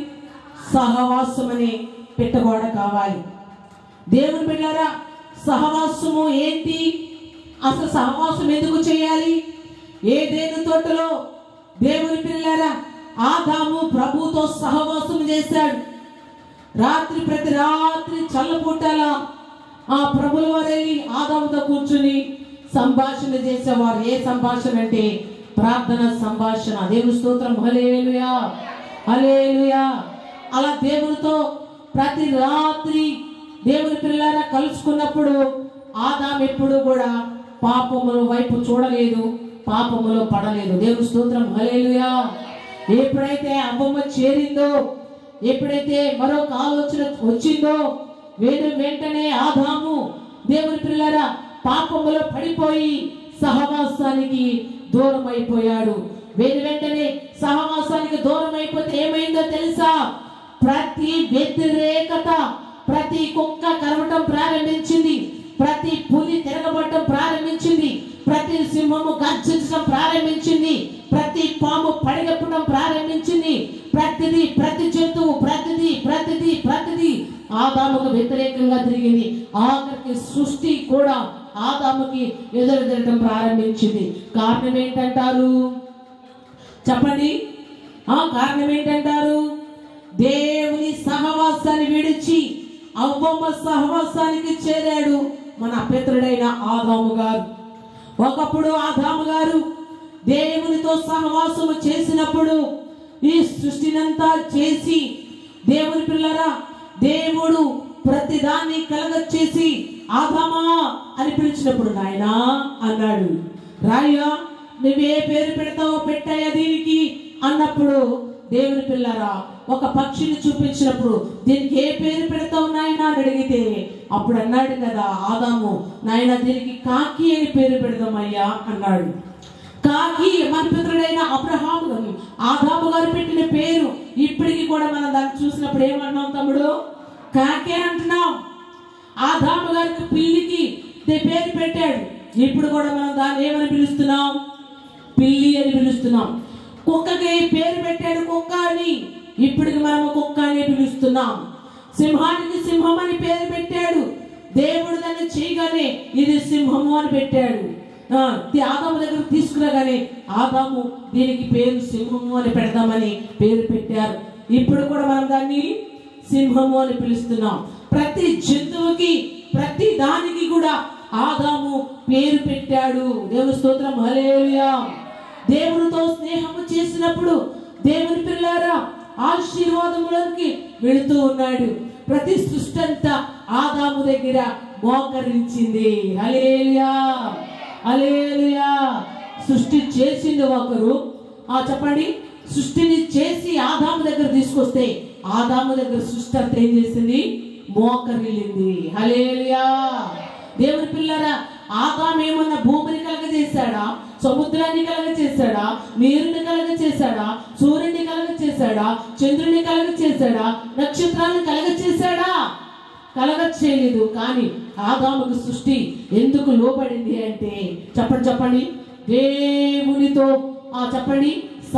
సహవాసం అనే పెట్టగోడ కావాలి దేవుని బిడ్డారా సహవాసము ఏంటి అసలు సహవాసం ఎందుకు చేయాలి ఏ దేని తోటలో దేవుని పిల్లారా ఆదాము ప్రభుతో సహవాసం చేశాడు రాత్రి ప్రతి రాత్రి చల్లపూటాల ఆ ప్రభుల వారు వెళ్ళి ఆదాముతో కూర్చుని సంభాషణ చేసేవారు ఏ సంభాషణ అంటే ప్రార్థన సంభాషణ దేవుని స్తోత్రం హలేలుయా హలేలుయా అలా దేవునితో ప్రతి రాత్రి దేవుని పిల్లారా కలుసుకున్నప్పుడు ఆదాం ఎప్పుడు కూడా పాపముల వైపు చూడలేదు పాపములో పడలేదు దేవుని స్తోత్రం హలేలుయా ఎప్పుడైతే అవ్వమ్మ చేరిందో ఎప్పుడైతే మరొక ఆలోచన వచ్చిందో వేరు వెంటనే ఆదాము దేవుని పిల్లరా పాపములో పడిపోయి సహవాసానికి దూరం అయిపోయాడు వేరు వెంటనే సహవాసానికి దూరం అయిపోతే ఏమైందో తెలుసా ప్రతి వ్యతిరేకత ప్రతి కుక్క కరవటం ప్రారంభించింది ప్రతి పులి తిరగబడటం ప్రారంభించింది ప్రతి సింహము గర్జించడం ప్రారంభించింది ప్రతి పాము పడిగప్పడం ప్రారంభించింది ప్రతిది ప్రతి జంతువు ప్రతిది ప్రతిది ప్రతిది ఆదాముకు వ్యతిరేకంగా తిరిగింది ఆఖరికి సృష్టి కూడా ఆదాముకి ఎదురు తిరగడం ప్రారంభించింది కారణం ఏంటంటారు చెప్పండి ఆ కారణం ఏంటంటారు దేవుని సహవాసాన్ని విడిచి అవ్వమ్మ సహవాసానికి చేరాడు మన పితరుడైన ఆదాము గారు ఒకప్పుడు ఆదాము గారు దేవునితో సహవాసము చేసినప్పుడు ఈ సృష్టినంతా చేసి దేవుని పిల్లరా దేవుడు ప్రతిదాన్ని కలగచ్చేసి ఆదామా అని పిలిచినప్పుడు నాయనా అన్నాడు రాయ్యా నువ్వే పేరు పెడతావో పెట్టాయా దీనికి అన్నప్పుడు దేవుని పిల్లరా ఒక పక్షిని చూపించినప్పుడు దీనికి ఏ పేరు పెడతావు నాయనా అని అడిగితే అప్పుడు అన్నాడు కదా ఆదాము నాయన దీనికి కాకి అని పేరు పెడదామయ్యా అన్నాడు కాకి మన పితరుడైన అబ్రహాము గారు ఆదాము గారు పెట్టిన పేరు ఇప్పటికి కూడా మనం దాన్ని చూసినప్పుడు ఏమన్నాం తమ్ముడు కాకే అంటున్నాం ఆదాము గారికి పిల్లికి దే పేరు పెట్టాడు ఇప్పుడు కూడా మనం దాన్ని ఏమని పిలుస్తున్నాం పిల్లి అని పిలుస్తున్నాం కుక్కకి పేరు పెట్టాడు కుక్క అని ఇప్పటికి మనం కుక్క అని పిలుస్తున్నాం సింహానికి సింహం అని పేరు పెట్టాడు దేవుడు దాన్ని చేయగానే ఇది సింహము అని పెట్టాడు ఆ, ఇది ఆదాము దగ్గర తీసుకురాగానే ఆదాము దీనికి పేరు సింహము అని పెడదామని పేరు పెట్టారు ఇప్పుడు కూడా మనం దాన్ని సింహము అని పిలుస్తున్నాం ప్రతి జంతువుకి ప్రతి దానికి కూడా ఆదాము పేరు పెట్టాడు దేవుని స్తోత్రం హల్లెలూయా దేవునితో స్నేహము చేసినప్పుడు దేవుని పిల్లారా ఆశీర్వాదములోకి వెళుతూ ఉన్నాడు ప్రతి సృష్టి అంతా ఆదాము దగ్గర మోకరించింది హలేలుయా హలేలుయా సృష్టి చేసింది ఒకరు ఆ చెప్పండి సృష్టిని చేసి ఆదాము దగ్గర తీసుకొస్తే ఆదాము దగ్గర సృష్టి అంతా ఏం చేసింది మోకరిల్లింది హలేలుయా దేవుని పిల్లరా ఆదాం ఏమన్నా భూమిని కలగ చేశాడా సముద్రాన్ని కలగ చేశాడా నీరుని కలగ చేశాడా సూర్యుని కలగ చేశాడా చేశాడా చంద్రుని కలగ చేశాడా నక్షత్రాలను కలగ చేశాడా కలగ చేయలేదు కానీ ఆదాముకు సృష్టి ఎందుకు లోబడింది అంటే చెప్పండి చెప్పండి దేవునితో ఆ చెప్పండి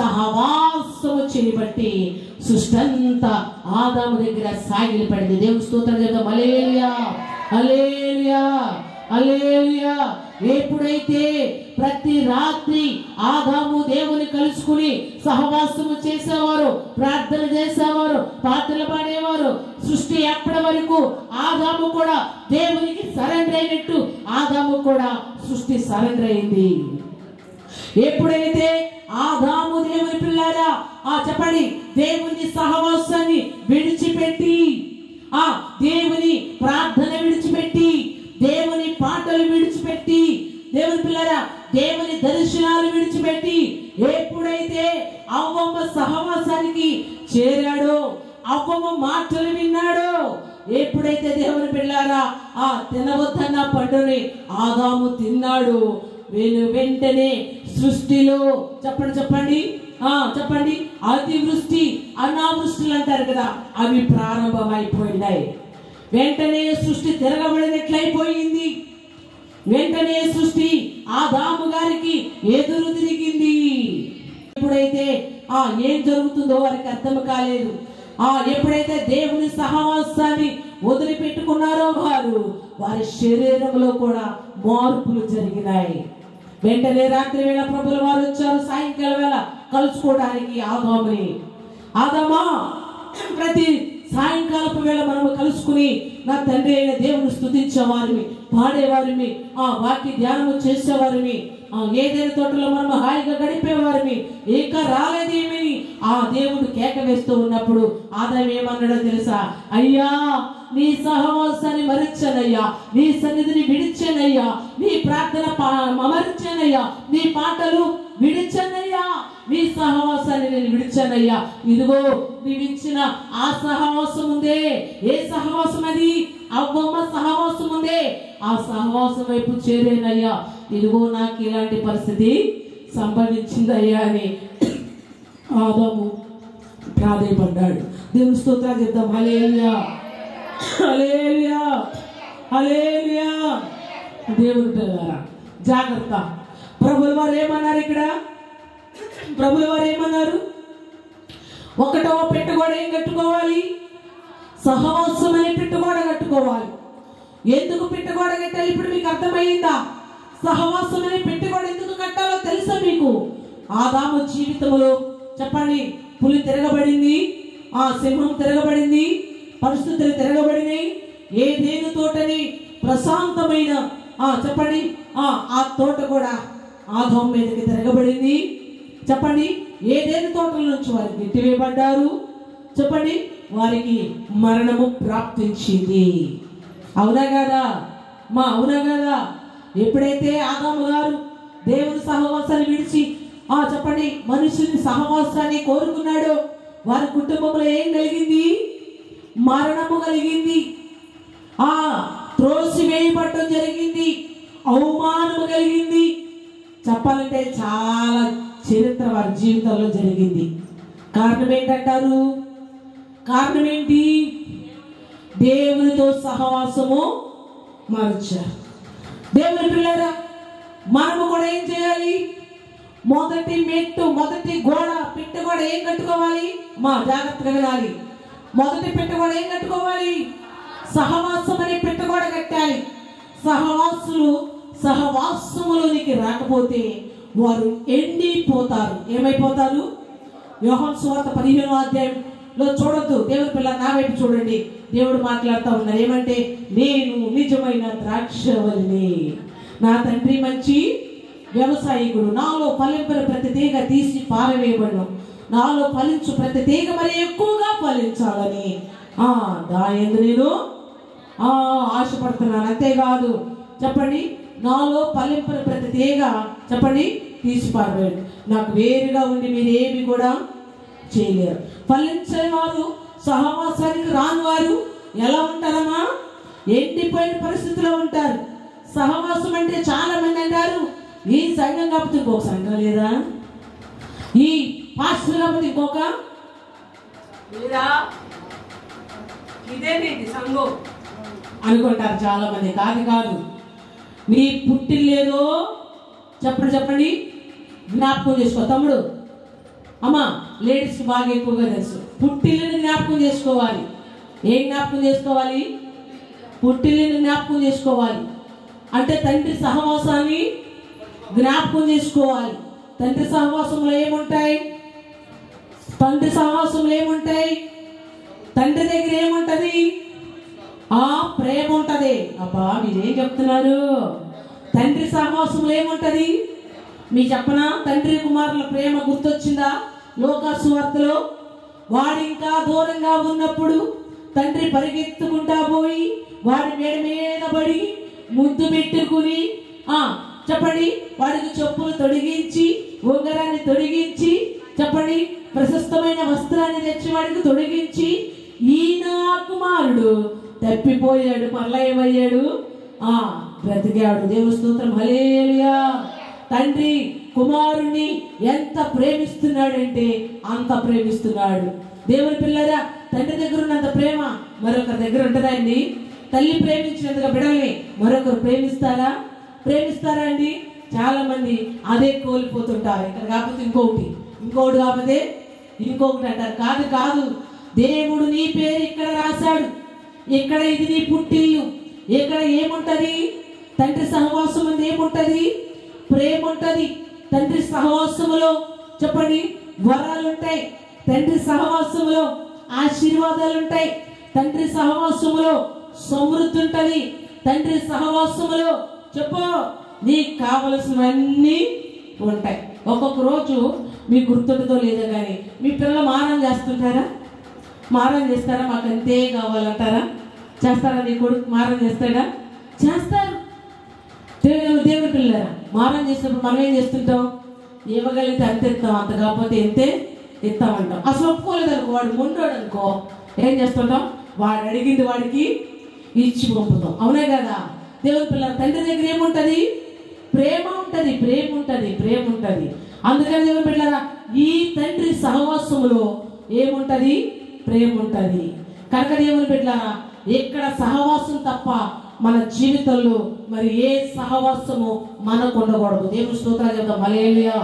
సహవాసము చేయబట్టి సృష్టి అంతా ఆదాము దగ్గర సాగిలి పడింది దేవుని స్తోత్రం చేద్దాం అలేలియా అలేలియా అలేలియా ఎప్పుడైతే ప్రతి రాత్రి ఆదాము దేవుని కలుసుకుని సహవాసము చేసేవారు ప్రార్థన చేసేవారు పాటలు పాడేవారు సృష్టి ఎప్పటి వరకు ఆదాము కూడా దేవునికి సరెండర్ అయినట్టు ఆదాము కూడా సృష్టి సరెండర్ అయింది ఎప్పుడైతే ఆదాము దేవుని పిల్లారా ఆ చెప్పండి దేవుని సహవాసాన్ని విడిచిపెట్టి ఆ దేవుని ప్రార్థన విడిచిపెట్టి దేవుని పాటలు విడిచిపెట్టి దేవుని పిల్లరా దేవుని దర్శనాలు విడిచిపెట్టి ఎప్పుడైతే అవ్వమ్మ సహవాసానికి చేరాడో అవ్వమ్మ మాటలు విన్నాడో ఎప్పుడైతే దేవుని పిల్లారా ఆ తినవద్దన్న పండుని ఆదాము తిన్నాడు వీళ్ళు వెంటనే సృష్టిలో చెప్పండి చెప్పండి ఆ చెప్పండి అతివృష్టి అనావృష్టిలు అంటారు కదా అవి ప్రారంభమైపోయినాయి వెంటనే సృష్టి తిరగబడినట్లయిపోయింది వెంటనే సృష్టి ఆ దాము గారికి ఎదురు తిరిగింది ఎప్పుడైతే ఆ ఏం జరుగుతుందో వారికి అర్థం కాలేదు ఆ ఎప్పుడైతే దేవుని సహవాసాన్ని వదిలిపెట్టుకున్నారో వారు వారి శరీరంలో కూడా మార్పులు జరిగినాయి వెంటనే రాత్రి వేళ ప్రభుల వారు వచ్చారు సాయంకాలం వేళ కలుసుకోవడానికి ఆదాముని ఆదామా ప్రతి సాయంకాలపు వేళ మనము కలుసుకుని నా తండ్రి అయిన దేవుని స్థుతించేవారిని పాడేవారిని ఆ వాక్య ధ్యానము చేసేవారిని ఆ ఏదైనా తోటలో మనం హాయిగా గడిపేవారిని ఇంకా రాలేదేమని ఆ దేవుడు కేక వేస్తూ ఉన్నప్పుడు ఆదాయం ఏమన్నాడో తెలుసా అయ్యా నీ సహవాసాన్ని మరిచానయ్యా నీ సన్నిధిని విడిచానయ్యా నీ ప్రార్థన మరిచానయ్యా నీ పాటలు విడిచానయ్యా నీ సహవాసాన్ని నేను విడిచానయ్యా ఇదిగో నీవిచ్చిన ఆ సహవాసం ఉందే ఏ సహవాసం అది అవ్వమ్మ సహవాసం ఉందే ఆ సహవాసం వైపు చేరేనయ్యా ఇదిగో నాకు ఇలాంటి పరిస్థితి సంభవించిందయ్యా అని ఆదాము ప్రాధేయపడ్డాడు దేవుని స్తోత్రాలు చెప్దాం హలేలియా హలేలియా హలేలియా దేవుని పిల్లరా జాగ్రత్త ప్రభుల వారు ఏమన్నారు ఇక్కడ ప్రభుల వారు ఏమన్నారు ఒకటో పెట్టుగోడ ఏం కట్టుకోవాలి సహవాసం అనే పెట్టుగోడ కట్టుకోవాలి ఎందుకు పెట్టుగోడ కట్టాలి ఇప్పుడు మీకు అర్థమైందా సహవాసం అనే పెట్టుగోడ ఎందుకు కట్టాలో తెలుసా మీకు ఆదాము జీవితంలో చెప్పండి పులి తిరగబడింది ఆ సింహం తిరగబడింది పరిస్థితులు తిరగబడినాయి ఏ దేని తోటని ప్రశాంతమైన ఆ చెప్పండి ఆ ఆ తోట కూడా ఆదాం మీదకి తిరగబడింది చెప్పండి ఏదేని తోటల నుంచి వారికి నెట్టివేయబడ్డారు చెప్పండి వారికి మరణము ప్రాప్తించింది అవునా కదా మా అవునా కదా ఎప్పుడైతే ఆదాము గారు దేవుని సహవాసాన్ని విడిచి ఆ చెప్పండి మనుషుని సహవాసాన్ని కోరుకున్నాడో వారి కుటుంబంలో ఏం కలిగింది మరణము కలిగింది ఆ త్రోసి వేయబడటం జరిగింది అవమానము కలిగింది చెప్పాలంటే చాలా చరిత్ర వారి జీవితంలో జరిగింది కారణం ఏంటంటారు కారణం ఏంటి దేవునితో సహవాసము మార్చారు దేవుని పిల్లరా మనము కూడా ఏం చేయాలి మొదటి మెట్టు మొదటి గోడ పెట్టె గోడ ఏం కట్టుకోవాలి మా జాగ్రత్తగా వినాలి మొదటి పెట్టె గోడ ఏం కట్టుకోవాలి సహవాసం అనే పెట్టె గోడ కట్టాలి సహవాసులు సహవాసములోనికి రాకపోతే వారు ఎండిపోతారు ఏమైపోతారు యోహన్ సువార్త పదిహేనో అధ్యాయంలో చూడొద్దు దేవుని పిల్ల నా వైపు చూడండి దేవుడు మాట్లాడుతూ ఉన్నారు ఏమంటే నేను నిజమైన ద్రాక్షవల్ని నా తండ్రి మంచి వ్యవసాయకుడు నాలో ఫలింపని ప్రతి తీగ తీసి పారవేయబడను నాలో ఫలించు ప్రతి తీగ మరి ఎక్కువగా ఫలించాలని ఆ దాయందు నేను ఆ ఆశపడుతున్నాను అంతేకాదు చెప్పండి నాలో ఫలింపని ప్రతి తీగ చెప్పండి తీసి పారవేయడు నాకు వేరుగా ఉండి మీరు ఏమి కూడా చేయలేరు ఫలించేవారు సహవాసానికి రాని వారు ఎలా ఉంటారమ్మా ఎండిపోయిన పరిస్థితిలో ఉంటారు సహవాసం అంటే చాలా మంది అంటారు ఈ సంఘం కాకపోతే ఇంకొక సంఘం లేదా ఈ పాస్టర్ కాకపోతే ఇంకొక లేదా ఇదేనేది సంఘం అనుకుంటారు చాలా మంది కాదు కాదు నీ పుట్టిల్లేదో చెప్పండి చెప్పండి జ్ఞాపకం చేసుకో తమ్ముడు అమ్మా లేడీస్కి బాగా ఎక్కువగా తెలుసు పుట్టిల్లని జ్ఞాపకం చేసుకోవాలి ఏం జ్ఞాపకం చేసుకోవాలి పుట్టిల్లని జ్ఞాపకం చేసుకోవాలి అంటే తండ్రి సహవాసాన్ని జ్ఞాపకం చేసుకోవాలి తండ్రి సహవాసంలో ఏముంటాయి తండ్రి సహవాసంలో ఏముంటాయి తండ్రి దగ్గర ఏముంటది ఆ ప్రేమ ఉంటది అబ్బా మీరేం చెప్తున్నారు తండ్రి సహవాసంలో ఏముంటది మీ చెప్పనా తండ్రి కుమారుల ప్రేమ గుర్తొచ్చిందా లోకాసు వార్తలో వాడు ఇంకా దూరంగా ఉన్నప్పుడు తండ్రి పరిగెత్తుకుంటా పోయి వాడి మేడ మీద పడి ముద్దు పెట్టుకుని ఆ చెప్పండి వాడికి చెప్పులు తొడిగించి ఉంగరాన్ని తొడిగించి చెప్పండి ప్రశస్తమైన వస్త్రాన్ని తెచ్చి వాడికి తొడిగించి ఈయన కుమారుడు తప్పిపోయాడు మరలా ఏమయ్యాడు ఆ బ్రతికాడు దేవుని స్తోత్రం హలేలుయా తండ్రి కుమారుణ్ణి ఎంత ప్రేమిస్తున్నాడంటే అంత ప్రేమిస్తున్నాడు దేవుని పిల్లరా తండ్రి దగ్గర ఉన్నంత ప్రేమ మరొకరి దగ్గర ఉంటుందా అండి తల్లి ప్రేమించినందుగా బిడల్ని మరొకరు ప్రేమిస్తారా ప్రేమిస్తారా అండి చాలా మంది అదే కోల్పోతుంటారు ఇక్కడ కాకపోతే ఇంకొకటి ఇంకొకటి కాకపోతే ఇంకొకటి అంటారు కాదు కాదు దేవుడు నీ పేరు ఇక్కడ రాశాడు ఇక్కడ ఇది నీ పుట్టిల్లు ఇక్కడ ఏముంటది తండ్రి సహవాసం అంది ఏముంటది ప్రేమ ఉంటది తండ్రి సహవాసములో చెప్పండి వరాలు ఉంటాయి తండ్రి సహవాసములో ఆశీర్వాదాలు ఉంటాయి తండ్రి సహవాసములో సమృద్ధి ఉంటది తండ్రి సహవాసములో చెప్పు నీకు కావలసినవన్నీ ఉంటాయి ఒక్కొక్క రోజు మీ గుర్తుంటుందో లేదో కానీ మీ పిల్లలు మారం చేస్తుంటారా మారం చేస్తారా మాకు అంతే కావాలంటారా చేస్తారా నీ కొడుకు మారం చేస్తాడా చేస్తారు దేవుని దేవుని పిల్లరా మారం చేసినప్పుడు మనం ఏం చేస్తుంటాం ఇవ్వగలిగితే అంత ఇస్తాం అంత కాకపోతే ఎంతే ఇస్తామంటాం అసలు ఒప్పుకోలేదు అనుకో వాడు మొండోడు అనుకో ఏం చేస్తుంటాం వాడు అడిగింది వాడికి ఇచ్చి పంపుతాం అవునే కదా దేవుని పిల్లల తండ్రి దగ్గర ఏముంటది ప్రేమ ఉంటది ప్రేమ ఉంటది ప్రేమ ఉంటది అందుకని దేవుని పిల్లరా ఈ తండ్రి సహవాసములో ఏముంటది ప్రేమ ఉంటది కనుక దేవుని బిడ్డలారా ఎక్కడ సహవాసం తప్ప మన జీవితంలో మరి ఏ సహవాసము మనకు ఉండకూడదు దేవుని స్తోత్రాలు చెప్తాం అలేలుయా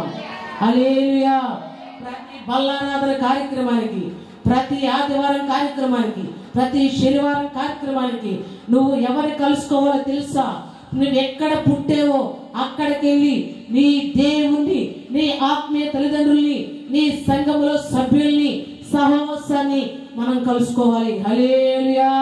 అలేలుయా ప్రతి బల్లారాధన కార్యక్రమానికి ప్రతి ఆదివారం కార్యక్రమానికి ప్రతి శనివారం కార్యక్రమానికి నువ్వు ఎవరిని కలుసుకోవాలో తెలుసా నువ్వు ఎక్కడ పుట్టావో అక్కడికి వెళ్ళి నీ దేవుణ్ణి నీ ఆత్మీయ తల్లిదండ్రుల్ని నీ సంఘములో సభ్యుల్ని సహవాసాన్ని మనం కలుసుకోవాలి హలేలుయా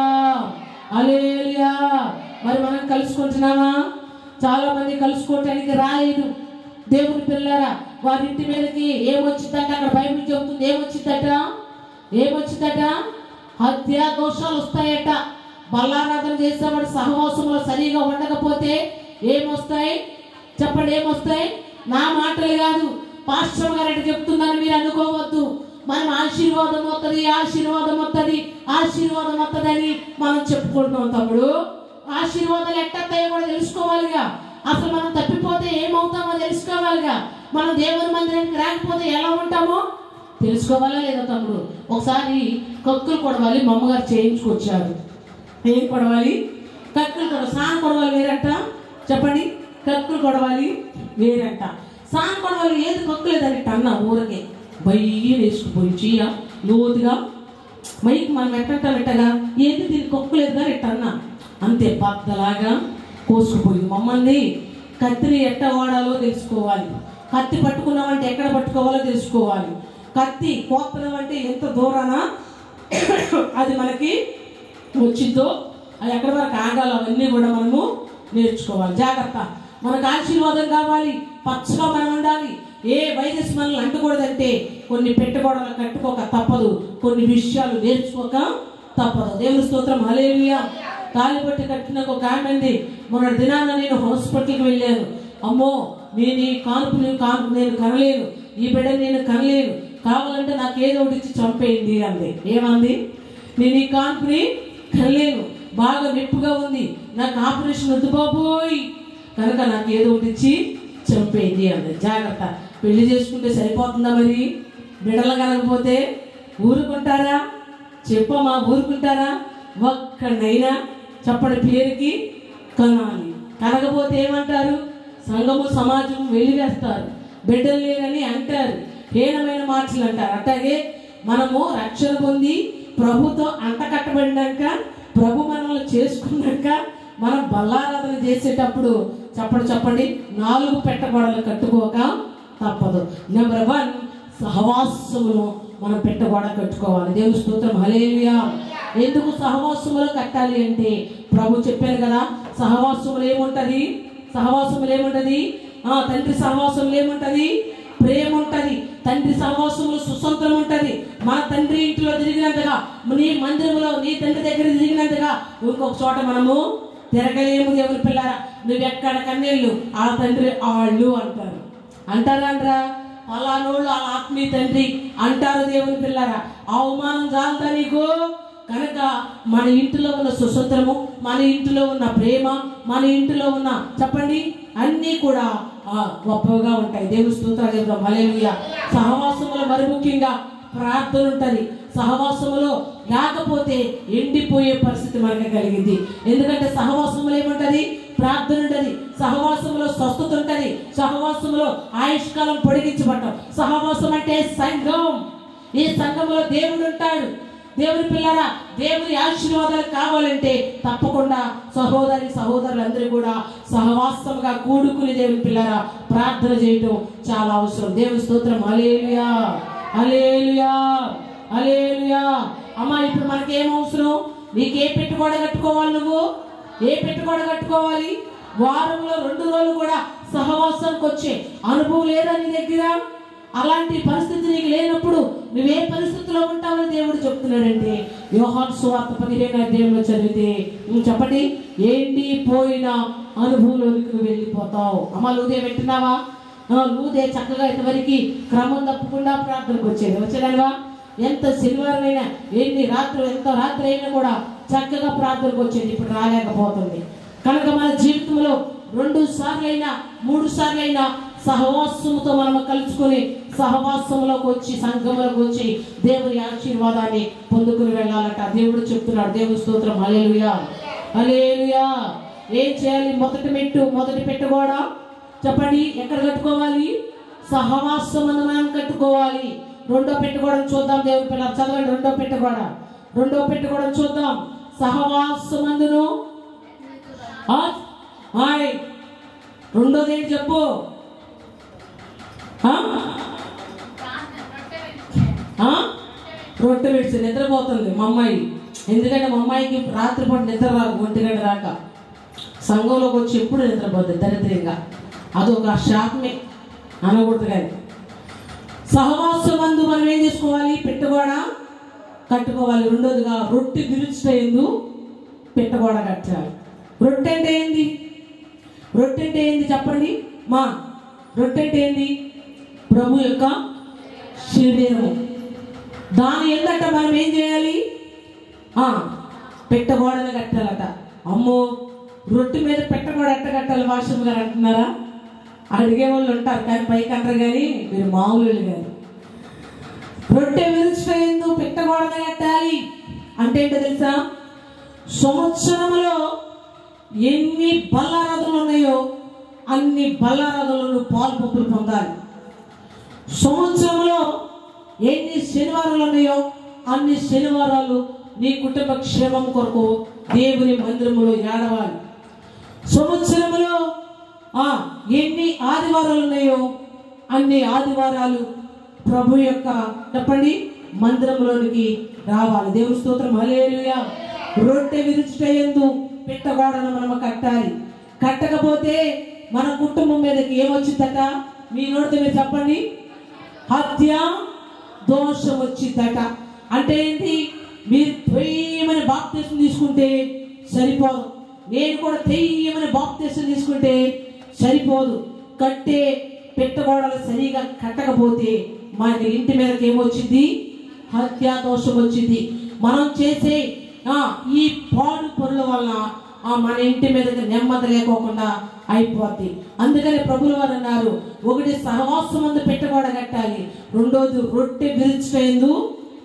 హలేలుయా మరి మనం కలుసుకుంటున్నామా చాలా మంది కలుసుకోవటానికి రాలేదు దేవుని పిల్లరా వారి ఇంటి మీదకి ఏమొచ్చిందట అక్కడ బైబిల్ చెబుతుంది ఏమొచ్చిందట ఏమొచ్చిందట హత్య దోషాలు వస్తాయట బల్లారాధన చేసేవాడు సహవాసంలో సరిగా ఉండకపోతే ఏమొస్తాయి చెప్పండి ఏమొస్తాయి నా మాటలు కాదు పాస్టర్ గారు అంటే చెప్తుందని మీరు అనుకోవద్దు మనం ఆశీర్వాదం వస్తుంది ఆశీర్వాదం వస్తుంది ఆశీర్వాదం వస్తుందని మనం చెప్పుకుంటున్నాం తమ్ముడు ఆశీర్వాదాలు ఎట్టస్తాయో కూడా తెలుసుకోవాలిగా అసలు మనం తప్పిపోతే ఏమవుతామో తెలుసుకోవాలిగా మనం దేవుని మందిరానికి రాకపోతే ఎలా ఉంటామో తెలుసుకోవాలా లేదా తమ్ముడు ఒకసారి కక్కులు కొడవాలి మా అమ్మగారు చేయించుకొచ్చారు ఏం కొడవాలి కక్కులు కొడ సాన్ కొడవాలి వేరంట చెప్పండి కక్కులు కొడవాలి వేరంట సాన్ కొడవాలి ఏది కక్కు లేదని అన్న ఊరకే బయ్యి వేసుకుపోయి చీయ లోతుగా మైక్ మనం ఎట్టగట్టగా ఏది దీనికి కొక్కు లేదు కానీ ఎట్టన్నా అంతే బద్దలాగా కోసుకుపోయి మమ్మల్ని కత్తిని ఎట్ట వాడాలో తెలుసుకోవాలి కత్తి పట్టుకున్నామంటే ఎక్కడ పట్టుకోవాలో తెలుసుకోవాలి కత్తి కోస్తున్నామంటే ఎంత దూరాన అది మనకి వచ్చిందో అది ఎక్కడి వరకు ఆగాలి అవన్నీ కూడా మనము నేర్చుకోవాలి జాగ్రత్త మనకు ఆశీర్వాదం కావాలి పచ్చగా మనం ఉండాలి ఏ వైరస్ మనల్ని అంటకూడదంటే కొన్ని పెట్టుకోవడం కట్టుకోక తప్పదు కొన్ని విషయాలు నేర్చుకోక తప్పదు దేవుని స్తోత్రం హలేలుయా తాలిపట్టి కట్టిన ఒక ఆమె ఉంది మొన్న దినాన నేను హాస్పిటల్కి వెళ్ళాను అమ్మో నేను ఈ కానుపు నేను కానుపు నేను కనలేను ఈ బిడ్డ నేను కనలేను కావాలంటే నాకు ఏదో ఒకటి ఇచ్చి చంపేయండి అంది ఏమంది నేను ఈ కాన్పుని కనలేను బాగా నొప్పిగా ఉంది నాకు ఆపరేషన్ వద్దు బాబోయ్ కనుక నాకు ఏదో ఒకటి ఇచ్చి చంపేయండి అంది జాగ్రత్త పెళ్లి చేసుకుంటే సరిపోతుందా మరి బిడలు కనకపోతే ఊరుకుంటారా చెప్పమా ఊరుకుంటారా ఒక్కడైనా చెప్పని పేరుకి కనాలి కనకపోతే ఏమంటారు సంఘము సమాజం వెలివేస్తారు బిడ్డలు లేరని అంటారు హీనమైన మాటలు అంటారు అట్లాగే మనము రక్షణ పొంది ప్రభుతో అంటకట్టబడినాక ప్రభు మనల్ని చేసుకున్నాక మనం బల్లారాధన చేసేటప్పుడు చెప్పండి చెప్పండి నాలుగు పెట్టగోడలు కట్టుకోక తప్పదు నెంబర్ వన్ సహవాసమును మనం పెట్టగోడ కట్టుకోవాలి దేవుని స్తోత్రం హలేలుయా ఎందుకు సహవాసములు కట్టాలి అంటే ప్రభు చెప్పారు కదా సహవాసములు ఏముంటది సహవాసములు ఏముంటది ఆ తండ్రి సహవాసములు ఏముంటది ప్రేమ ఉంటది తండ్రి సహవాసములు సుసంత్రం ఉంటది మన తండ్రి ఇంటిలో తిరిగినంతగా నీ మందిరంలో నీ తండ్రి దగ్గర తిరిగినంతగా ఇంకొక చోట మనము తిరగలేము దేవుని పిల్లరా నువ్వు ఎక్కడ కన్నెళ్ళు ఆ తండ్రి ఆళ్ళు అంటారు అంటారంట్రా పలానోళ్ళు వాళ్ళ ఆత్మీయ తండ్రి అంటారు దేవుని పిల్లరా అవమానం చాలదా నీకు కనుక మన ఇంటిలో ఉన్న సుసంత్రము మన ఇంటిలో ఉన్న ప్రేమ మన ఇంటిలో ఉన్న చెప్పండి అన్నీ కూడా ఆ, గొప్పగా ఉంటాయి దేవుని స్తోత్రాలు చెప్తాం హల్లెలూయా సహవాసములో మరి ముఖ్యంగా ప్రార్థన ఉంటది సహవాసములో లేకపోతే ఎండిపోయే పరిస్థితి మనకి కలిగింది ఎందుకంటే సహవాసములో ఏముంటది ప్రార్థన ఉంటది సహవాసములో స్వస్థత ఉంటది సహవాసములో ఆయుష్కాలం పొడిగించబడటం సహవాసం అంటే సంఘం ఈ సంఘంలో దేవుడు ఉంటాడు దేవుని పిల్లరా దేవుని ఆశీర్వాదాలు కావాలంటే తప్పకుండా సహోదరి సహోదరులందరూ కూడా సహవాసముగా కూడుకుని దేవుని పిల్లరా ప్రార్థన చేయటం చాలా అవసరం దేవుని స్తోత్రం అలేలుయా అలేలుయా అలేలుయా అమ్మా ఇప్పుడు మనకి ఏం అవసరం నీకు ఏ పెట్టుకోడ కట్టుకోవాలి నువ్వు ఏ పెట్టుకోడ కట్టుకోవాలి వారంలో రెండు రోజులు కూడా సహవాసానికి వచ్చే అనుభవం లేదా నీ దగ్గర అలాంటి పరిస్థితి నీకు లేనప్పుడు నువ్వే పరిస్థితిలో ఉంటావని దేవుడు చెప్తున్నాడంటే యోహాన్ సువార్త పదిహేను అధ్యాయంలో చదివితే నువ్వు చెప్పండి ఏంటి పోయిన అనుభవంలోనికి నువ్వు వెళ్ళిపోతావు అమ్మ లూదే పెట్టినావా ఆ, లూదే చక్కగా ఇంతవరకు క్రమం తప్పకుండా ప్రార్థనకు వచ్చేది వచ్చేదానివా ఎంత శనివారం అయినా ఎన్ని రాత్రులు ఎంత రాత్రి అయినా కూడా చక్కగా ప్రార్థనకు వచ్చేది ఇప్పుడు రాలేకపోతుంది కనుక మన జీవితంలో రెండు సార్లైనా మూడు సార్లైనా సహవాసముతో మనం కలుసుకొని సహవాసంలోకి వచ్చి సంఘంలోకి వచ్చి దేవుని ఆశీర్వాదాన్ని పొందుకుని వెళ్ళాలట దేవుడు చెప్తున్నాడు దేవుని స్తోత్రం హల్లెలూయా హల్లెలూయా ఏం చేయాలి మొదటి మెట్టు మొదటి పెట్టుకోవడా చెప్పండి ఎక్కడ కట్టుకోవాలి సహవాసమును మనం కట్టుకోవాలి రెండో పెట్టుకోవడం చూద్దాం దేవుని పిల్లలు చదవండి రెండో పెట్టుకోవడం రెండో పెట్టుకోవడం చూద్దాం సహవాసమందును ఆ? హాయ్ రెండోది ఏంటి చెప్పు ఆ? ఆ? రొట్టె విడిచి నిద్రపోతుంది మా అమ్మాయి ఎందుకంటే మా అమ్మాయికి రాత్రిపూట నిద్ర రాదు ఒంటి గంట దాకా సంఘంలోకి వచ్చి ఎప్పుడు నిద్రపోతుంది దరిద్రంగా అదొక శాపమే అనకూడదు కానీ సహవాసం మందు మనం ఏం చేసుకోవాలి పెట్టుకోడ కట్టుకోవాలి రెండోదిగా రొట్టె విరుచుట ఎందు పెట్టగోడ కట్టాలి రొట్టె అంటే ఏంది రొట్టె అంటే ఏంది చెప్పండి మా రొట్టె అంటే ఏంది ప్రభు యొక్క శరీరము దాని ఏంటంట మనం ఏం చేయాలి ఆ, పెట్టగోడలు కట్టాలట అమ్మో రొట్టె మీద పెట్టగోడ ఎట్ట కట్టాలి వాషం గారు అంటున్నారా అడిగే వాళ్ళు ఉంటారు కానీ పైకి అంటారు కానీ మీరు మామూలు కాదు రొట్టె విరుచుటైందు పెట్టగోడలు కట్టాలి అంటే ఏంటో తెలుసా సంవత్సరంలో ఎన్ని బల్లారాధనలు ఉన్నాయో అన్ని బల్లారాధనలు పాలు పంపులు పొందాలి సంవత్సరంలో ఎన్ని శనివారాలు ఉన్నాయో అన్ని శనివారాలు నీ కుటుంబ క్షేమం కొరకు దేవుని మందిరములో ఏడవాలి సంవత్సరంలో ఆ ఎన్ని ఆదివారాలు ఉన్నాయో అన్ని ఆదివారాలు ప్రభు యొక్క చెప్పండి మందిరంలోనికి రావాలి దేవుని స్తోత్రం హల్లెలూయా రొట్టె విరుచుటయందు పెట్టగోడను మనము కట్టాలి కట్టకపోతే మన కుటుంబం మీదకి ఏమొచ్చిందట మీ నోటితో మీరు చెప్పండి హత్య దోషం వచ్చిందట అంటే ఏంటి మీరు తెయ్యమని బాప్తీసం తీసుకుంటే సరిపోదు నేను కూడా తెయ్యమని బాప్తీసం తీసుకుంటే సరిపోదు కట్టే పెట్టగోడలు సరిగా కట్టకపోతే మన ఇంటి మీదకి ఏమొచ్చింది హత్యా దోషం వచ్చింది మనం చేసే ఆ, ఈ పాడు పనుల వల్ల ఆ మన ఇంటి మీదకి నెమ్మది లేకోకుండా అయిపోద్ది అందుకని ప్రభులు వారు అన్నారు ఒకటి సహవాసం మందు పెట్టగోడ కట్టాలి రెండోది రొట్టె విరుచుటైందు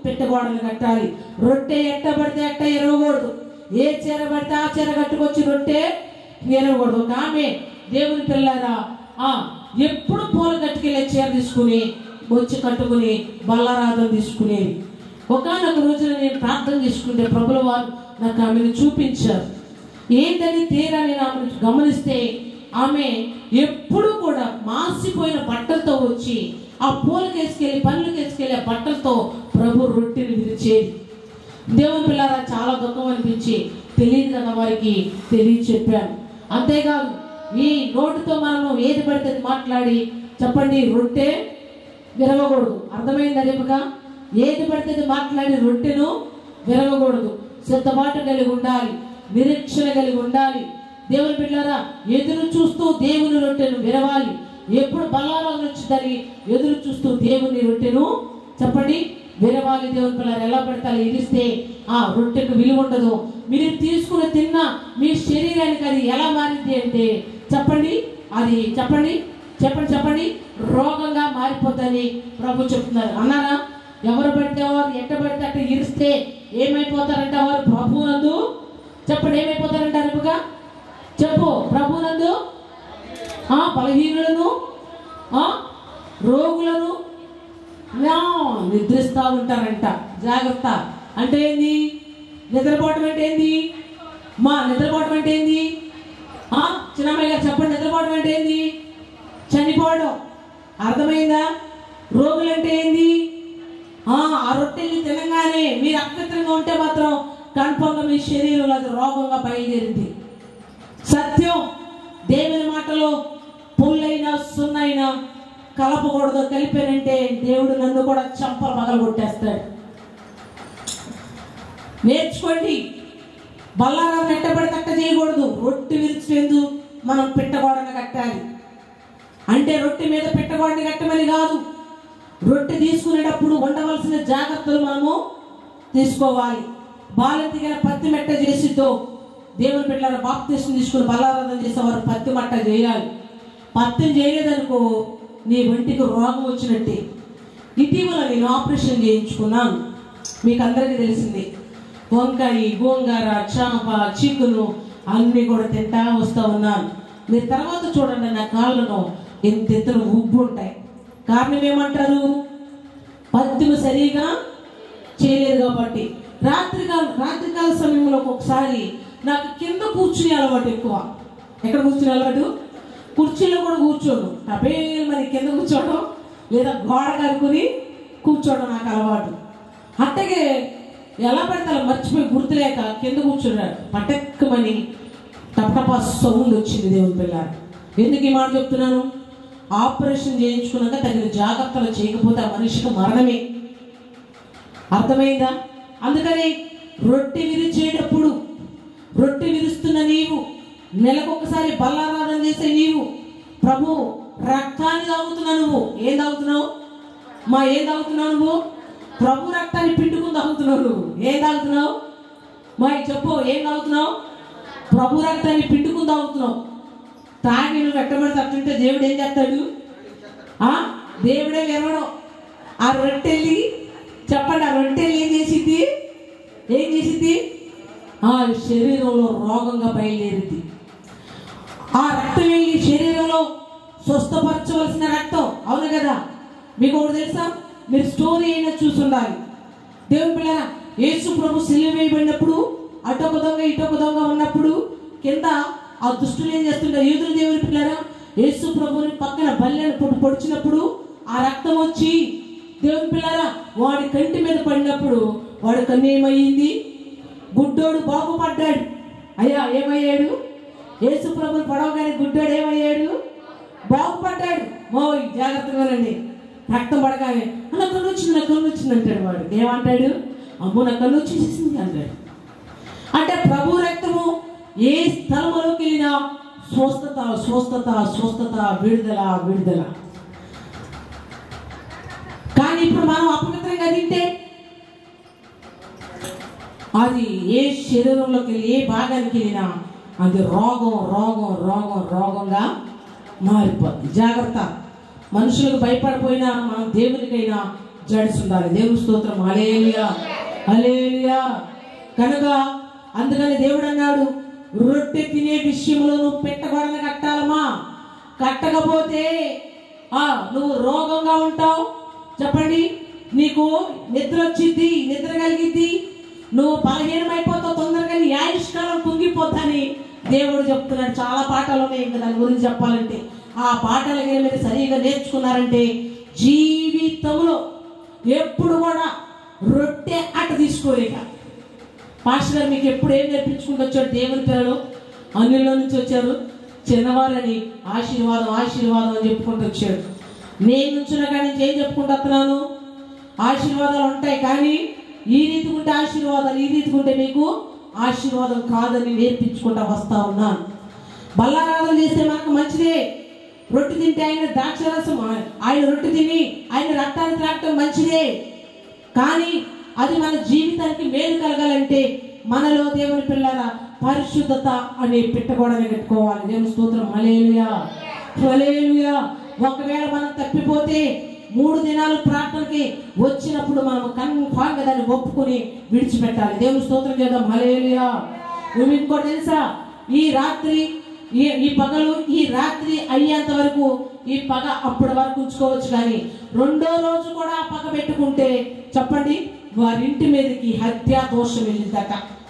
పెట్టగోడలు కట్టాలి రొట్టె ఎట్ట పడితే ఎట్ట ఎరగకూడదు ఏ చీర పడితే ఆ చీర కట్టుకొచ్చి రొట్టె ఎరగకూడదు ఒక ఆమె దేవుని పిల్లారా ఆ ఎప్పుడు పూల కట్టుకెళ్ళే చీర తీసుకుని వచ్చి కట్టుకుని బల్లరాధం తీసుకునేది ఒకనొక రోజున నేను ప్రార్థన చేసుకుంటే ప్రభుల వారు నాకు ఆమెను చూపించారు ఏంటని తీరా నేను ఆమెను గమనిస్తే ఆమె ఎప్పుడు కూడా మాసిపోయిన బట్టలతో వచ్చి ఆ పూలకేసుకెళ్ళి పనులకేసుకెళ్ళి ఆ బట్టలతో ప్రభు రొట్టెని విరిచేది దేవుని పిల్లారా చాలా దుఃఖం అనిపించి తెలియదు కదా వారికి తెలియ చెప్పాను అంతేకాదు ఈ నోటితో మనం ఏది పడితే అది మాట్లాడి చెప్పండి రొట్టె విరగకూడదు అర్థమైందా రేపుగా ఏది పడితే అది మాట్లాడి రొట్టెను విరగకూడదు సిద్ధపాటు కలిగి ఉండాలి నిరీక్షణ కలిగి ఉండాలి దేవుని బిడ్డారా ఎదురు చూస్తూ దేవుని రొట్టెను విరవాలి ఎప్పుడు బల్లారాలు వచ్చిందని ఎదురు చూస్తూ దేవుని రొట్టెను చెప్పండి విరవాలి దేవుని పిల్లలు ఎలా పెడతారు ఇరిస్తే ఆ రొట్టెకు విలువ ఉండదు మీరు తీసుకుని తిన్న మీ శరీరానికి అది ఎలా మారింది అంటే చెప్పండి అది చెప్పండి చెప్పండి చెప్పండి రోగంగా మారిపోతుంది ప్రభు చెప్తున్నారు అన్నారా ఎవరు పడితే వారు ఎట్ట పడితే అట్ట ఇరిస్తే ఏమైపోతారంట వారు ప్రభునందు చెప్పండి ఏమైపోతారంట అరుపుగా చెప్పు ప్రభునందు ఆ బలహీనులను ఆ రోగులను నా నిద్రిస్తూ ఉంటారంట జాగ్రత్త అంటే ఏంది నిద్రపోవటం అంటే ఏంది మా నిద్రపోవటం అంటే ఏంది ఆ చిన్నమ్మాయి గారు చెప్పండి నిద్రపోవడం అంటే ఏంది చనిపోవడం అర్థమైందా రోగులంటే ఏంది ఆ ఆ రొట్టెల్ని తినగానే మీరు అప్రతంగా ఉంటే మాత్రం కన్ఫర్మ్గా మీ శరీరంలో అది రోగంగా బయలుదేరింది సత్యం దేవుని మాటలో పుల్లైనా సున్నైనా కలపకూడదు కలిపానంటే దేవుడు నన్ను కూడా చంపలు పగల కొట్టేస్తాడు నేర్చుకోండి బల్లారాలు నెట్టబడి కట్ట చేయకూడదు రొట్టె విరిచేందు మనం పెట్టగోడను కట్టాలి అంటే రొట్టె మీద పెట్టగోడని కట్టమని కాదు రొట్టె తీసుకునేటప్పుడు ఉండవలసిన జాగ్రత్తలు మనము తీసుకోవాలి బాలెత్తిగిన పత్తి మెట్ట చేసితో దేవుని బిడ్డల బాప్తీసం తీసుకుని బలారాధన చేసేవారు పత్తి మట్ట చేయాలి పత్తిని చేయలేదనుకో నీ ఒంటికి రోగం వచ్చినట్టే ఇటీవల నేను ఆపరేషన్ చేయించుకున్నాను మీకు అందరికీ తెలిసింది వంకాయ గోంగూర చాప చిక్కును అన్నీ కూడా తింటా వస్తూ ఉన్నాను మీరు తర్వాత చూడండి నా కాళ్ళను ఎంత ఎత్తున ఉబ్బు ఉంటాయి కారణం ఏమంటారు పత్తిని సరిగా చేయలేదు కాబట్టి రాత్రికాల రాత్రికాల సమయంలో ఒక్కొక్కసారి నాకు కింద కూర్చునే అలవాటు ఎక్కువ ఎక్కడ కూర్చునే అలవాటు కుర్చీలో కూడా కూర్చోను అబ్బే మరి కింద కూర్చోవడం లేదా గోడ కనుక్కొని కూర్చోవడం నాకు అలవాటు అట్టగే ఎలా పడితే అలా మర్చిపోయి గుర్తులేక కింద కూర్చున్నాడు పటక్కమని టపటపా సౌండ్ వచ్చింది దేవుని పిల్ల ఎందుకు ఈ మాట చెప్తున్నాను ఆపరేషన్ చేయించుకున్నాక తగిన జాగ్రత్తలు చేయకపోతే ఆ మనిషికి మరణమే అర్థమైందా అందుకని రొట్టె విరిచేటప్పుడు రొట్టె విరుస్తున్న నీవు నెలకొకసారి బల్లారాధన చేసే నీవు ప్రభు రక్తాన్ని తాగుతున్నావు నువ్వు ఏం తాగుతున్నావు మా ఏం తాగుతున్నావు నువ్వు ప్రభు రక్తాన్ని పిండుకుని తాగుతున్నావు నువ్వు ఏం తాగుతున్నావు మా చెప్పు ఏం తాగుతున్నావు ప్రభు రక్తాన్ని పిండుకుని తాగుతున్నావు తాగి నువ్వు ఎట్టబడి తట్టుంటే దేవుడు ఏం చేస్తాడు ఆ దేవుడే విరవడం ఆ రొట్టెల్లి చెప్పండి ఆ రొట్టెల్లి ఏం చేసింది ఏం చేసింది ఆ శరీరంలో రోగంగా బయలుదేరింది ఆ రక్తం వెళ్ళి శరీరంలో స్వస్థపరచవలసిన రక్తం అవును కదా మీకు ఒకటి తెలుసా మీరు స్టోరీ అయినా చూసుండాలి దేవుని పిల్లల యేసు ప్రభు సిలువ వేయబడినప్పుడు అటొక దొంగ ఇటొక దొంగ ఉన్నప్పుడు కింద ఆ దుష్టులు ఏం చేస్తుంటారు యూదుల దేవుని పిల్లరా యేసు ప్రభుని పక్కన బల్లెను పొడి పొడిచినప్పుడు ఆ రక్తం వచ్చి దేవుని పిల్లరా వాడి కంటి మీద పడినప్పుడు వాడి కన్ను ఏమయ్యింది గుడ్డోడు బాగుపడ్డాడు అయ్యా ఏమయ్యాడు యేసు ప్రభుని పడవగానే గుడ్డోడు ఏమయ్యాడు బాగుపడ్డాడు మోయ్ జాగ్రత్తగా రండి రక్తం పడగానే "ఆ, నా కన్ను వచ్చింది నా కన్ను వచ్చింది అంటాడు వాడు ఏమంటాడు అమ్మో నా కన్ను వచ్చేసింది అంటాడు అంటే ప్రభు రక్తము ఏ స్థలంలోకి వెళ్ళినా స్వస్థత స్వస్థత స్వస్థత విడుదల విడుదల కానీ ఇప్పుడు మనం అపవిత్రంగా తింటే అది ఏ శరీరంలోకి వెళ్ళి ఏ భాగానికి వెళ్ళినా అది రోగం రోగం రోగం రోగంగా మారిపోద్ది జాగ్రత్త మనుషులకు భయపడిపోయినా మనం దేవునికైనా జడిసి ఉండాలి దేవుని స్తోత్రం హలేలుయా హలేలుయా కనుక అందుకని దేవుడు అన్నాడు రొట్టె తినే విషయంలో నువ్వు పెట్టగొడలు కట్టాలమ్మా కట్టకపోతే ఆ నువ్వు రోగంగా ఉంటావు చెప్పండి నీకు నిద్ర వచ్చింది నిద్ర కలిగిద్ది నువ్వు బలహీనమైపోతావు తొందరగా నీ ఆయుష్కాలం కుంగిపోద్దని దేవుడు చెప్తున్నాడు చాలా పాఠాలు ఉన్నాయి ఇంకా దాని గురించి చెప్పాలంటే ఆ పాఠాలు కనుక మీరు సరిగా నేర్చుకున్నారంటే జీవితంలో ఎప్పుడు కూడా రొట్టె అట తీసుకోలేక పాస్టర్ గారు మీకు ఎప్పుడు ఏం నేర్పించుకుంటూ వచ్చాడు దేవుని పిల్లలు అన్నిలో నుంచి వచ్చారు చిన్నవారని ఆశీర్వాదం ఆశీర్వాదం అని చెప్పుకుంటూ వచ్చాడు నేను నుంచిన కానీ నుంచి ఏం చెప్పుకుంటూ వస్తున్నాను ఆశీర్వాదాలు ఉంటాయి కానీ ఈ రీతి ఉంటే ఆశీర్వాదాలు ఈ రీతి ఉంటే మీకు ఆశీర్వాదం కాదని నేర్పించుకుంటా వస్తా ఉన్నాను బల్లారాధన చేస్తే మనకు మంచిదే రొట్టె తింటే ఆయన ద్రాక్షరసం ఆయన రొట్టె తిని ఆయన రక్తాన్ని త్రాగటం మంచిదే కానీ అది మన జీవితానికి మేలు కలగాలంటే మనలో దేవుని పిల్లల పరిశుద్ధత అనే పెట్టకూడని పెట్టుకోవాలి దేవుని స్తోత్రం హలేలుయా హలేలుయా ఒకవేళ మనం తప్పిపోతే మూడు దినాలు ప్రార్థనకి వచ్చినప్పుడు మనం కన్ఫామ్ గా దాన్ని ఒప్పుకొని విడిచిపెట్టాలి దేవుని స్తోత్రం చేద్దాం హలేలుయా నువ్వు ఇంకోటి తెలుసా ఈ రాత్రి ఈ ఈ పగలు ఈ రాత్రి అయ్యేంత వరకు ఈ పగ అప్పటి వరకు ఉంచుకోవచ్చు కానీ రెండో రోజు కూడా ఆ పగ పెట్టుకుంటే చెప్పండి వారింటి మీదకి హత్యా దోషం వెళ్ళిందట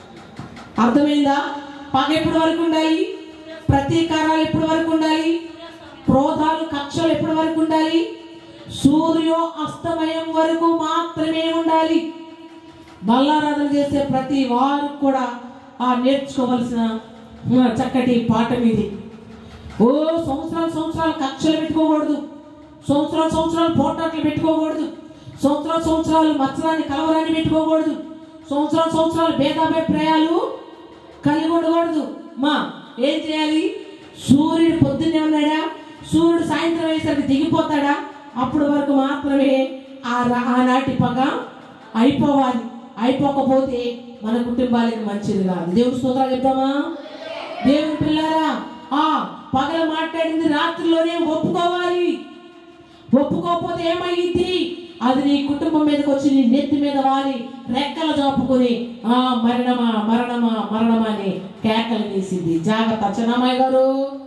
అర్థమైందా పగ ఎప్పటి వరకు ఉండాలి ప్రతీకారాలు ఎప్పటి వరకు ఉండాలి క్రోధాలు కక్షలు ఎప్పటి వరకు ఉండాలి సూర్యో అస్తమయం వరకు మాత్రమే ఉండాలి బల్లారాధన చేసే ప్రతి వారు కూడా ఆ నేర్చుకోవలసిన ఆ, చక్కటి పాఠం ఇది ఓ సంవత్సరాలు సంవత్సరాలు కక్షలు పెట్టుకోకూడదు సంవత్సరాలు సంవత్సరాలు పోటాట్లు పెట్టుకోకూడదు సంవత్సరాలు సంవత్సరాలు మత్సరాన్ని కలవరాన్ని పెట్టుకోకూడదు సంవత్సరాలు సంవత్సరాలు భేదాభిప్రాయాలు కలిగి ఉండకూడదు మా ఏం చేయాలి సూర్యుడు పొద్దున్నే ఉన్నాడా సూర్యుడు సాయంత్రం అయ్యేసరికి దిగిపోతాడా అప్పుడు వరకు మాత్రమే ఆ రా- ఆనాటి పగ అయిపోవాలి అయిపోకపోతే మన కుటుంబానికి మంచిది కాదు దేవుడు స్తోత్రాలు చెప్తామా దేవుని పిల్లారా ఆ పగల మాట్లాడింది రాత్రిలోనే ఒప్పుకోవాలి ఒప్పుకోకపోతే ఏమయ్యింది అది నీ కుటుంబం మీదకి వచ్చి నీ నెత్తి మీద వాలి రెక్కలు చాపుకొని ఆ మరణమా మరణమా మరణమా అని కేకలు వేసింది జాగ్రత్త చిన్నమ్మాయి గారు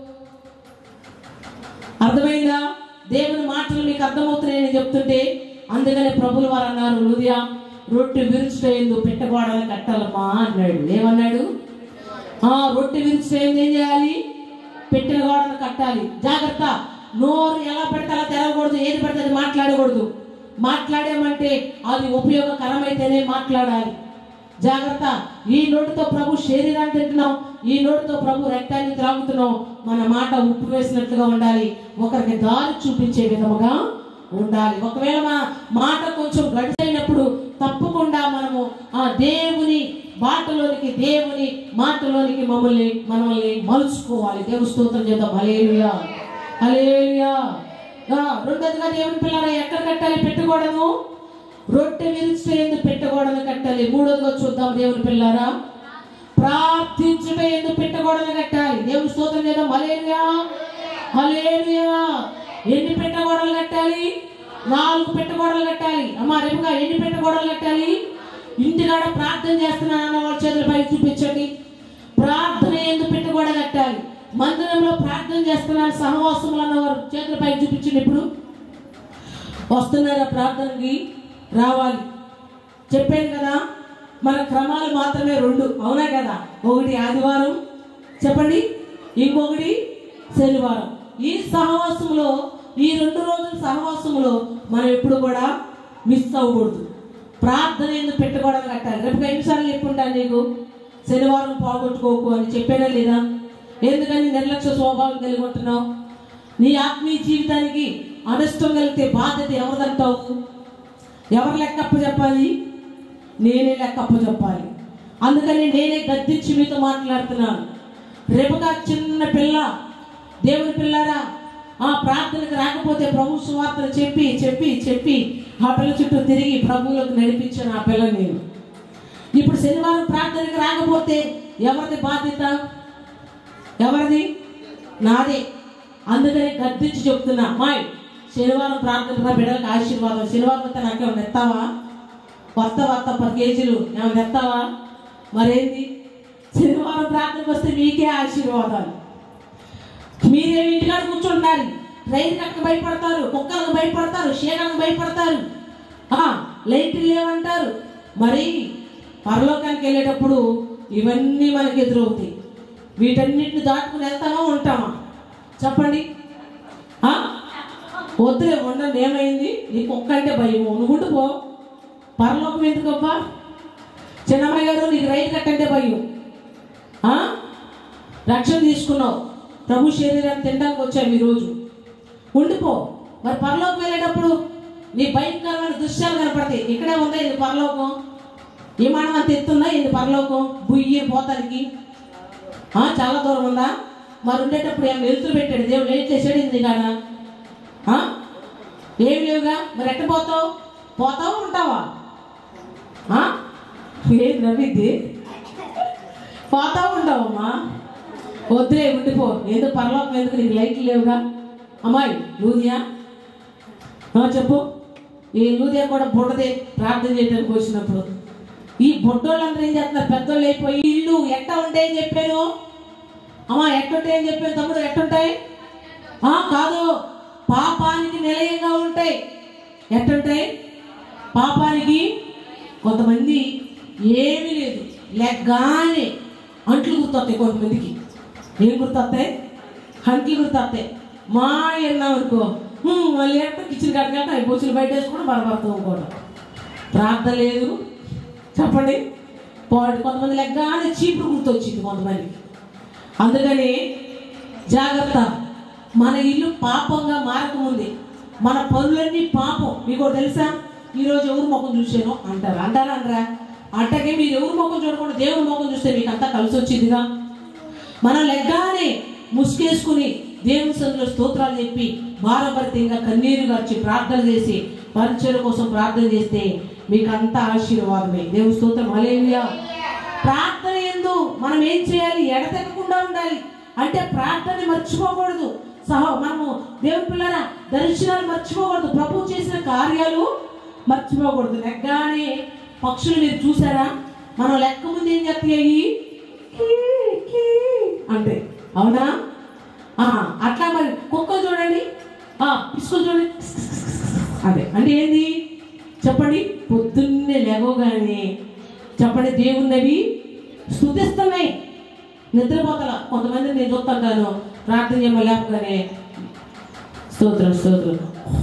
అర్థమైందా దేవుని మాటలు మీకు అర్థమవుతున్నాయని చెప్తుంటే అందుకనే ప్రభులు వారు అన్నారు లూదియా రొట్టె విరుచుట ఎందు పెట్టగోడలు కట్టాలమ్మా అన్నాడు ఏమన్నాడు ఆ రొట్టె విరుచుట ఎందు ఏం చేయాలి పెట్టిన గోడలు కట్టాలి జాగ్రత్త నోరు ఎలా పెడితే అలా తెరవకూడదు ఏది పడితే అది మాట్లాడకూడదు మాట్లాడామంటే అది ఉపయోగకరమైతేనే మాట్లాడాలి జాగ్రత్త ఈ నోటితో ప్రభు శరీరాన్ని తింటున్నాం ఈ నోటితో ప్రభు రక్తాన్ని త్రాగుతున్నాం మన మాట ఉప్పు వేసినట్లుగా ఉండాలి ఒకరికి దారి చూపించే విధముగా ఉండాలి ఒకవేళ మన మాట కొంచెం గడిచైనప్పుడు తప్పకుండా మనము ఆ దేవుని బాటలోనికి దేవుని మాటలోనికి మమ్మల్ని మనల్ని మలుచుకోవాలి దేవుని స్తోత్రం చేద్దాం హలేలుయా హలేలుయా ఆ, రెండోదిగా దేవుని పిల్లలు ఎక్కడ కట్టాలి పెట్టుకోవడము రొట్టె విరిచి ఎందుకు పెట్టకూడదు కట్టాలి మూడోదిగా చూద్దాం దేవుని పిల్లారా ప్రార్థించుట ఎందుకు పెట్టకూడదు కట్టాలి దేవుని స్తోత్రం చేద్దాం హలేలుయా హలేలుయా ఎన్ని పెట్టగోడలు కట్టాలి నాలుగు పెట్టగోడలు కట్టాలి అమ్మా రేపుగా ఎన్ని పెట్టగోడలు కట్టాలి ఇంటికాడ ప్రార్థన చేస్తున్నానన్న వాళ్ళ చేతుల పై చూపించండి ప్రార్థన ఎందుకు పెట్టగోడ కట్టాలి మందిరంలో ప్రార్థన చేస్తున్నారు సహవాసములు అన్నవారు చేతుల పై చూపించండి ఇప్పుడు వస్తున్నారా ప్రార్థనకి రావాలి చెప్పాను కదా మన క్రమాలు మాత్రమే రెండు అవునా కదా ఒకటి ఆదివారం చెప్పండి ఇంకొకటి శనివారం ఈ సహవాసంలో ఈ రెండు రోజుల సహవాసంలో మనం ఎప్పుడు కూడా మిస్ అవ్వకూడదు ప్రార్థన ఎందుకు పెట్టకూడదు కట్టాలి రేపు ఎన్నిసార్లు చెప్పుంటాను నీకు శనివారం పోగొట్టుకోకు అని చెప్పానా లేదా ఎందుకని నిర్లక్ష్య స్వభావం కలిగి ఉంటున్నావు నీ ఆత్మీయ జీవితానికి అనిష్టం కలిగితే బాధ్యత ఎవరిదంటావు ఎవరు లెక్కప్ప చెప్పాలి నేనే లెక్కప్ప చెప్పాలి అందుకని నేనే గద్దించి మీతో మాట్లాడుతున్నాను రేపుగా చిన్న పిల్ల దేవుని పిల్లారా ఆ ప్రార్థనకు రాకపోతే ప్రభు సువార్తను చెప్పి చెప్పి చెప్పి ఆ పిల్ల చుట్టూ తిరిగి ప్రభువులకు నడిపించాను ఆ పిల్ల నేను ఇప్పుడు శనివారం ప్రార్థనకు రాకపోతే ఎవరిది బాధ్యత ఎవరిది నాదే అందుకని గద్దించి చెప్తున్నా మాయ్ శనివారం ప్రార్థన బిడ్డలకు ఆశీర్వాదం శనివారం వస్తే నాకేమైనా ఎత్తావా కొత్త వత్త పది కేజీలు ఏమైనా ఎత్తావా మరేంది శనివారం ప్రార్థనకు వస్తే మీకే ఆశీర్వాదాలు మీరే ఇంటికాడ కూర్చుంటున్నారు రైలు కట్టకు భయపడతారు కుక్కలకు భయపడతారు షేగలకు భయపడతారు ఆ, లైట్లు లేవంటారు మరి పరలోకానికి వెళ్ళేటప్పుడు ఇవన్నీ మనకి ఎదురవుతాయి వీటన్నిటిని దాటుకుని వెళ్తామా ఉంటామా చెప్పండి ఆ? వద్దులే ఉండండి ఏమైంది నీకు కుక్క అంటే భయం నువ్వు పో పరలోకం ఎందుకబ్బా చిన్నమ్మాయి గారు నీకు రైలు కట్టంటే భయం ఆ? రక్షణ తీసుకున్నావు ప్రభు శరీరాన్ని తినడానికి వచ్చావు ఈరోజు ఉండిపో మరి పరలోకం వెళ్ళేటప్పుడు నీ భయంకరమైన దృశ్యాలు కనపడతాయి ఇక్కడే ఉందా ఇది పరలోకం విమానం అంత ఎత్తుందా ఇది పరలోకం బుయ్యి పోతానికి ఆ, చాలా దూరం ఉందా మరి ఉండేటప్పుడు ఏమైనా వెలుతురు పెట్టాడు దేవుడు ఏం చేశాడు ఇది కాడ ఏమి లేవుగా మరి ఎట్ట పోతావు పోతావా ఉంటావా ఆ? ఏం నవ్విద్ది పోతావు ఉంటావమ్మా వద్దులే ఉండిపో ఎందుకు పరలోకం ఎందుకు నీకు లైట్లు లేవుగా అమ్మాయి లూదియా ఆ, చెప్పు ఈ లూదియా కూడా బుడ్డదే ప్రార్థన చేయడానికి వచ్చినప్పుడు ఈ బుడ్డోళ్ళందరూ ఏం చేస్తున్నారు పెద్దోళ్ళు అయిపోయి ఇల్లు ఎట్ట ఉంటాయని చెప్పాను అమ్మా ఎట్టుంటాయని చెప్పాను తమ్ముడు ఎట్టుంటాయి ఆ, కాదు పాపానికి నిలయంగా ఉంటాయి ఎట్టుంటాయి పాపానికి కొంతమంది ఏమీ లేదు లెగ్గానే అంట్లు గుర్తొస్తాయి కొంతమందికి ఏం గుర్తొస్తాయి హంకి గుర్తొస్తాయి మా ఎన్నాం అనుకో "హ్మ్, మళ్ళీ ఎట్ట కిచెన్ కట్టుకెళ్తే అవి బొచ్చులు బయట వేసుకుని బలపడతాం అనుకోవడం ప్రార్థన లేదు చెప్పండి పోటీ కొంతమంది లెగ్గానే చీపురు గుర్తొచ్చింది కొంతమందికి అందుకని జాగ్రత్త మన ఇల్లు పాపంగా మారకముంది మన పనులన్నీ పాపం మీకు ఒకటి తెలుసా ఈరోజు ఎవరు ముఖం చూసాను అంటారు అంటారా అంటారా అట్టకే మీరు ఎవరు ముఖం చూడకుండా దేవుని ముఖం చూస్తే మీకు అంతా కలిసి వచ్చిందిగా మనం లెగ్గానే ముసుకేసుకుని దేవుని సందులో స్తోత్రాలు చెప్పి భారభరితంగా కన్నీరు గార్చి ప్రార్థన చేసి పరిచయం కోసం ప్రార్థన చేస్తే మీకు అంతా ఆశీర్వాదమే దేవుని స్తోత్రం హల్లెలూయా ప్రార్థన ఎందు మనం ఏం చేయాలి ఎడతెక్కకుండా ఉండాలి అంటే ప్రార్థన మర్చిపోకూడదు సహ మనము దేవుని పిల్లల దర్శనాలు మర్చిపోకూడదు ప్రభు చేసిన కార్యాలు మర్చిపోకూడదు లెగ్గానే పక్షులు మీరు చూసారా మనం లెక్క ముందు ఏం చేస్తాయి కీ, కీ అంటే అవునా ఆహా, అట్లా మరి కుక్కలు చూడండి ఆ, పిసుకలు చూడండి అదే అంటే ఏంది చెప్పండి పొద్దున్నే లేవగానే చెప్పండి దేవున్నవి స్థుతిస్తున్నాయి నిద్రపోతల కొంతమంది నేను చూస్తుంటాను ప్రార్థన చేయమ లేపగానే స్తోత్రం స్తోత్రం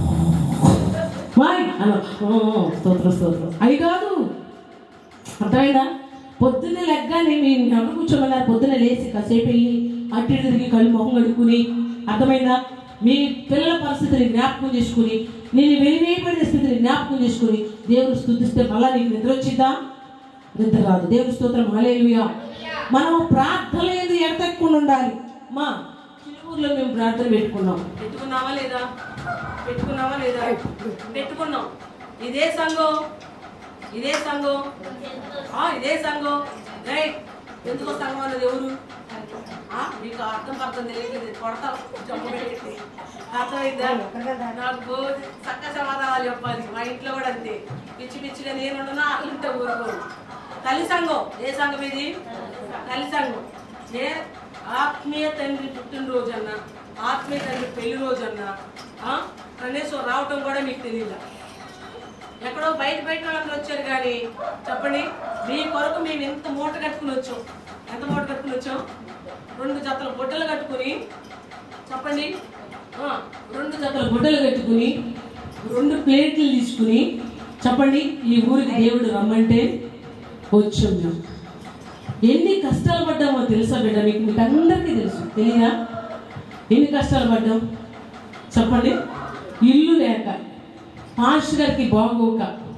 వాయ్ అన్న స్తోత్రం స్తోత్రం అవి కాదు అర్థమైందా పొద్దున్నే లెగ్గానే మీ ఎవరు కూర్చోమన్నారు పొద్దున్నే లేచి కాసేపు వెళ్ళి అటు ఇటు తిరిగి కళ్ళు మొహం కడుక్కుని అర్థమైందా మీ పిల్లల పరిస్థితిని జ్ఞాపకం చేసుకుని నేను వెలివేయబడిన స్థితిని జ్ఞాపకం చేసుకుని దేవుని స్థుతిస్తే మళ్ళా నీకు నిద్ర వచ్చిందా నిద్ర రాదు దేవుని స్తోత్రం హల్లెలూయా మనం ప్రార్థన లేదు ఎడతెక్కకుండా ఉండాలి మా చిలుకూరులో మేము ప్రార్థన పెట్టుకున్నాం పెట్టుకున్నావా లేదా పెట్టుకున్నావా లేదా పెట్టుకున్నాం ఇదే సంఘం ఇదే సంఘం ఆ, ఇదే సంఘం రైట్ ఎందుకో సంఘం అన్నది ఎవరు ఆ, మీకు అర్థం పర్థం తెలియదు కొడతావు జమ్ము పెట్టి అర్థమైందా నాకు చక్క సమాధానాలు చెప్పాలి మా ఇంట్లో కూడా అంతే పిచ్చి పిచ్చిగా నేను ఉండను వాళ్ళంటే ఊరుకోరు తల్లి సంఘం ఏ సంఘం ఇది తల్లి సంఘం ఏ ఆత్మీయ తండ్రి పుట్టినరోజు అన్న ఆత్మీయ తండ్రి పెళ్లి రోజు అన్న ఆ, కనీసం రావటం కూడా మీకు తెలియదు ఎక్కడో బయట బయట వాళ్ళందరూ వచ్చారు కానీ చెప్పండి మీ కొరకు మేము ఎంత మూట కట్టుకుని వచ్చాం ఎంత మూట కట్టుకుని వచ్చాం రెండు జతల బుట్టలు కట్టుకుని చెప్పండి ఆ, రెండు జతల గుడ్డలు కట్టుకుని రెండు ప్లేట్లు తీసుకుని చెప్పండి ఈ ఊరికి దేవుడు రమ్మంటే వచ్చాం మేము ఎన్ని కష్టాలు పడ్డామో తెలుసా బిడ్డ మీకు మీకు అందరికీ తెలుసు తెలియదా ఎన్ని కష్టాలు పడ్డాం చెప్పండి ఇల్లు లేక పాస్టర్ గారికి బాగోక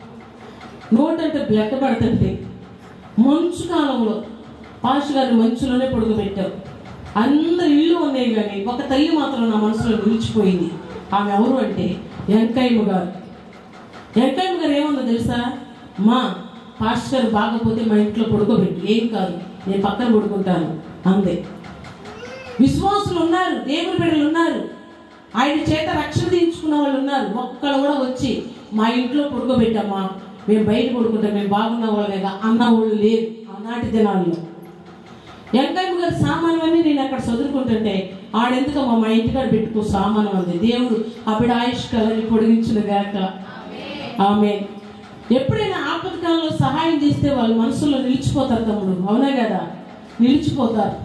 నోటంటే బ్లెక్క పడుతుంటే మంచు కాలంలో పాస్టర్ గారిని మంచులోనే పడుకోబెట్టారు అందరు ఇల్లు ఉన్నాయి కానీ ఒక తల్లి మాత్రం నా మనసులో నిలిచిపోయింది ఆమె ఎవరు అంటే వెంకయ్యమ్మ గారు వెంకయ్యమ్మ గారు ఏముందో తెలుసా మా పాస్టర్ గారు బాగపోతే మా ఇంట్లో పడుకోబెట్టు ఏం కాదు నేను పక్కన పడుకుంటాను అందే విశ్వాసులు ఉన్నారు దేవుని బిడ్డలు ఉన్నారు ఆయన చేత రక్షణ తీయించుకున్న వాళ్ళు ఉన్నారు ఒక్కళ్ళు కూడా వచ్చి మా ఇంట్లో పడుకోబెట్టమ్మా మేము బయట పడుకుంటాం మేము బాగున్న వాళ్ళగా అన్న వాళ్ళు లేరు ఆనాటి దినాల్లో వెంకయ్య గారి సామాను అని నేను అక్కడ చదువుకుంటుంటే ఆడెందుకమ్మా మా ఇంటికాడ పెట్టుకో సామాను అంది దేవుడు అప్పుడు ఆయుష్ కలని పొడిగించిన గాక ఆమె ఎప్పుడైనా ఆపదకాలంలో సహాయం చేస్తే వాళ్ళు మనసులో నిలిచిపోతారు తమ్ముడు అవునా కదా నిలిచిపోతారు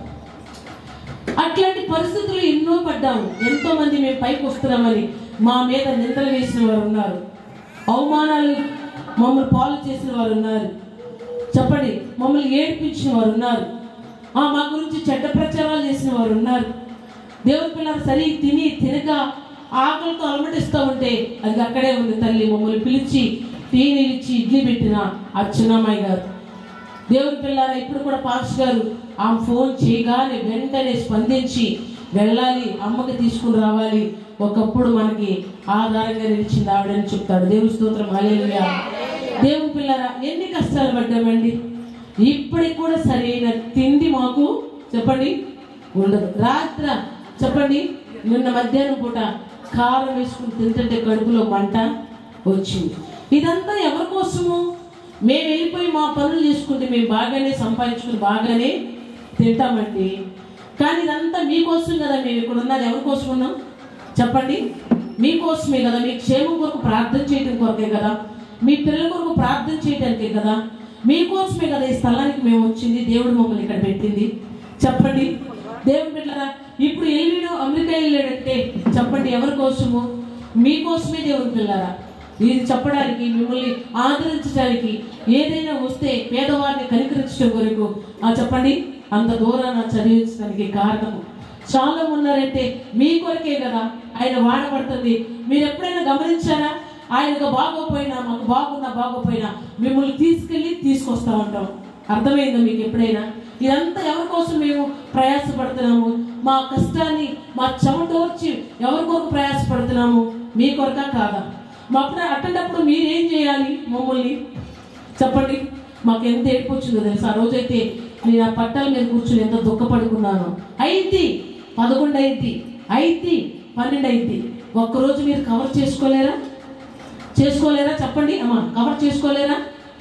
అట్లాంటి పరిస్థితులు ఎన్నో పడ్డాము ఎంతో మంది మేము పైకి వస్తున్నామని మా మీద నిందలు వేసిన వారు ఉన్నారు అవమానాలు మమ్మల్ని పాలు చేసిన వారు ఉన్నారు చెప్పండి మమ్మల్ని ఏడిపించిన వారు ఉన్నారు ఆ మా గురించి చెడ్డ ప్రచారాలు చేసిన వారు ఉన్నారు దేవుని పిల్లలు సరి తిని తినక ఆకలితో అలమటిస్తూ ఉంటే అది అక్కడే ఉంది తల్లి మమ్మల్ని పిలిచి టీ ఇచ్చి ఇడ్లీ పెట్టిన ఆ చిన్నమ్మాయి గారు దేవుని పిల్లారా ఇప్పుడు కూడా పాస్ గారు ఆ ఫోన్ చేయగానే వెంటనే స్పందించి వెళ్ళాలి అమ్మకి తీసుకుని రావాలి ఒకప్పుడు మనకి ఆధారంగా నిలిచింది ఆవిడని చెప్తాడు దేవుని స్తోత్రం హల్లెలూయా దేవుని పిల్లారా ఎన్ని కష్టాలు పడ్డామండి ఇప్పటికి కూడా సరైన తిండి మాకు చెప్పండి ఉండదు రాత్ర చెప్పండి నిన్న మధ్యాహ్నం పూట కారం వేసుకుని తింటుంటే కడుపులో మంట వచ్చింది ఇదంతా ఎవరి కోసము మేము వెళ్ళిపోయి మా పనులు చేసుకుంటే మేము బాగానే సంపాదించుకుని బాగానే తింటామండి కానీ ఇదంతా మీకోసం కదా మేము ఇక్కడ ఉన్నది ఎవరి కోసం ఉన్నాం చెప్పండి మీకోసమే కదా మీ క్షేమం కొరకు ప్రార్థన చేయడం కొరకే కదా మీ పిల్లల కొరకు ప్రార్థన చేయడానికే కదా మీకోసమే కదా ఈ స్థలానికి మేము వచ్చింది దేవుడు మమ్మల్ని ఇక్కడ పెట్టింది చెప్పండి దేవుడు బిడ్డరా ఇప్పుడు వెళ్ళాడు అమెరికా వెళ్ళాడంటే చెప్పండి ఎవరి కోసము మీకోసమే దేవుని పిల్లరా ఇది చెప్పడానికి మిమ్మల్ని ఆదరించడానికి ఏదైనా వస్తే పేదవారిని కనికరించడం కొరకు ఆ చెప్పండి అంత దూరాన చదివించడానికి కారణము చాలా ఉన్నారంటే మీ కొరకే కదా ఆయన వాడబడుతుంది మీరు ఎప్పుడైనా గమనించారా ఆయనకు బాగోపోయినా మాకు బాగున్నా బాగోపోయినా మిమ్మల్ని తీసుకెళ్ళి తీసుకొస్తా ఉంటాం అర్థమైందా మీకు ఎప్పుడైనా ఇదంతా ఎవరి కోసం మేము ప్రయాసపడుతున్నాము మా కష్టాన్ని మా చెమటోర్చి ఎవరి కొరకు ప్రయాసపడుతున్నాము మీ కొరక కాదా మా అప్పుడు అట్టేటప్పుడు మీరేం చేయాలి మమ్మల్ని చెప్పండి మాకు ఎంత ఏడుపు వచ్చిందో తెలుసు ఆ రోజైతే నేను ఆ పట్టాల మీద కూర్చుని ఎంత దుఃఖపడుకున్నాను అయింది పదకొండు అయింది అయింది పన్నెండు అయింది ఒక్కరోజు మీరు కవర్ చేసుకోలేరా చేసుకోలేరా చెప్పండి అమ్మా కవర్ చేసుకోలేరా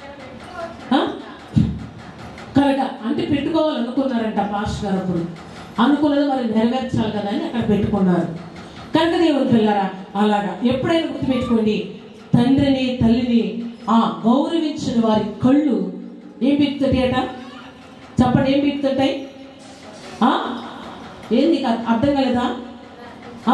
ఆ? కరెక్ట్ అంటే పెట్టుకోవాలనుకున్నారంట పాస్టర్ గారు అప్పుడు అనుకున్నది మరి నెరవేర్చాలి కదా అని అక్కడ పెట్టుకున్నారు కనుక దేవుని పిల్లరా అలాగా ఎప్పుడైనా గుర్తుపెట్టుకోండి తండ్రిని తల్లిని ఆ గౌరవించిన వారి కళ్ళు ఏం బిక్తుంటాయి అట చెప్పండి ఏం బిక్తుంటాయి ఆ? ఏంది నీకు అర్థ- అర్థం కాలేదా ఆ?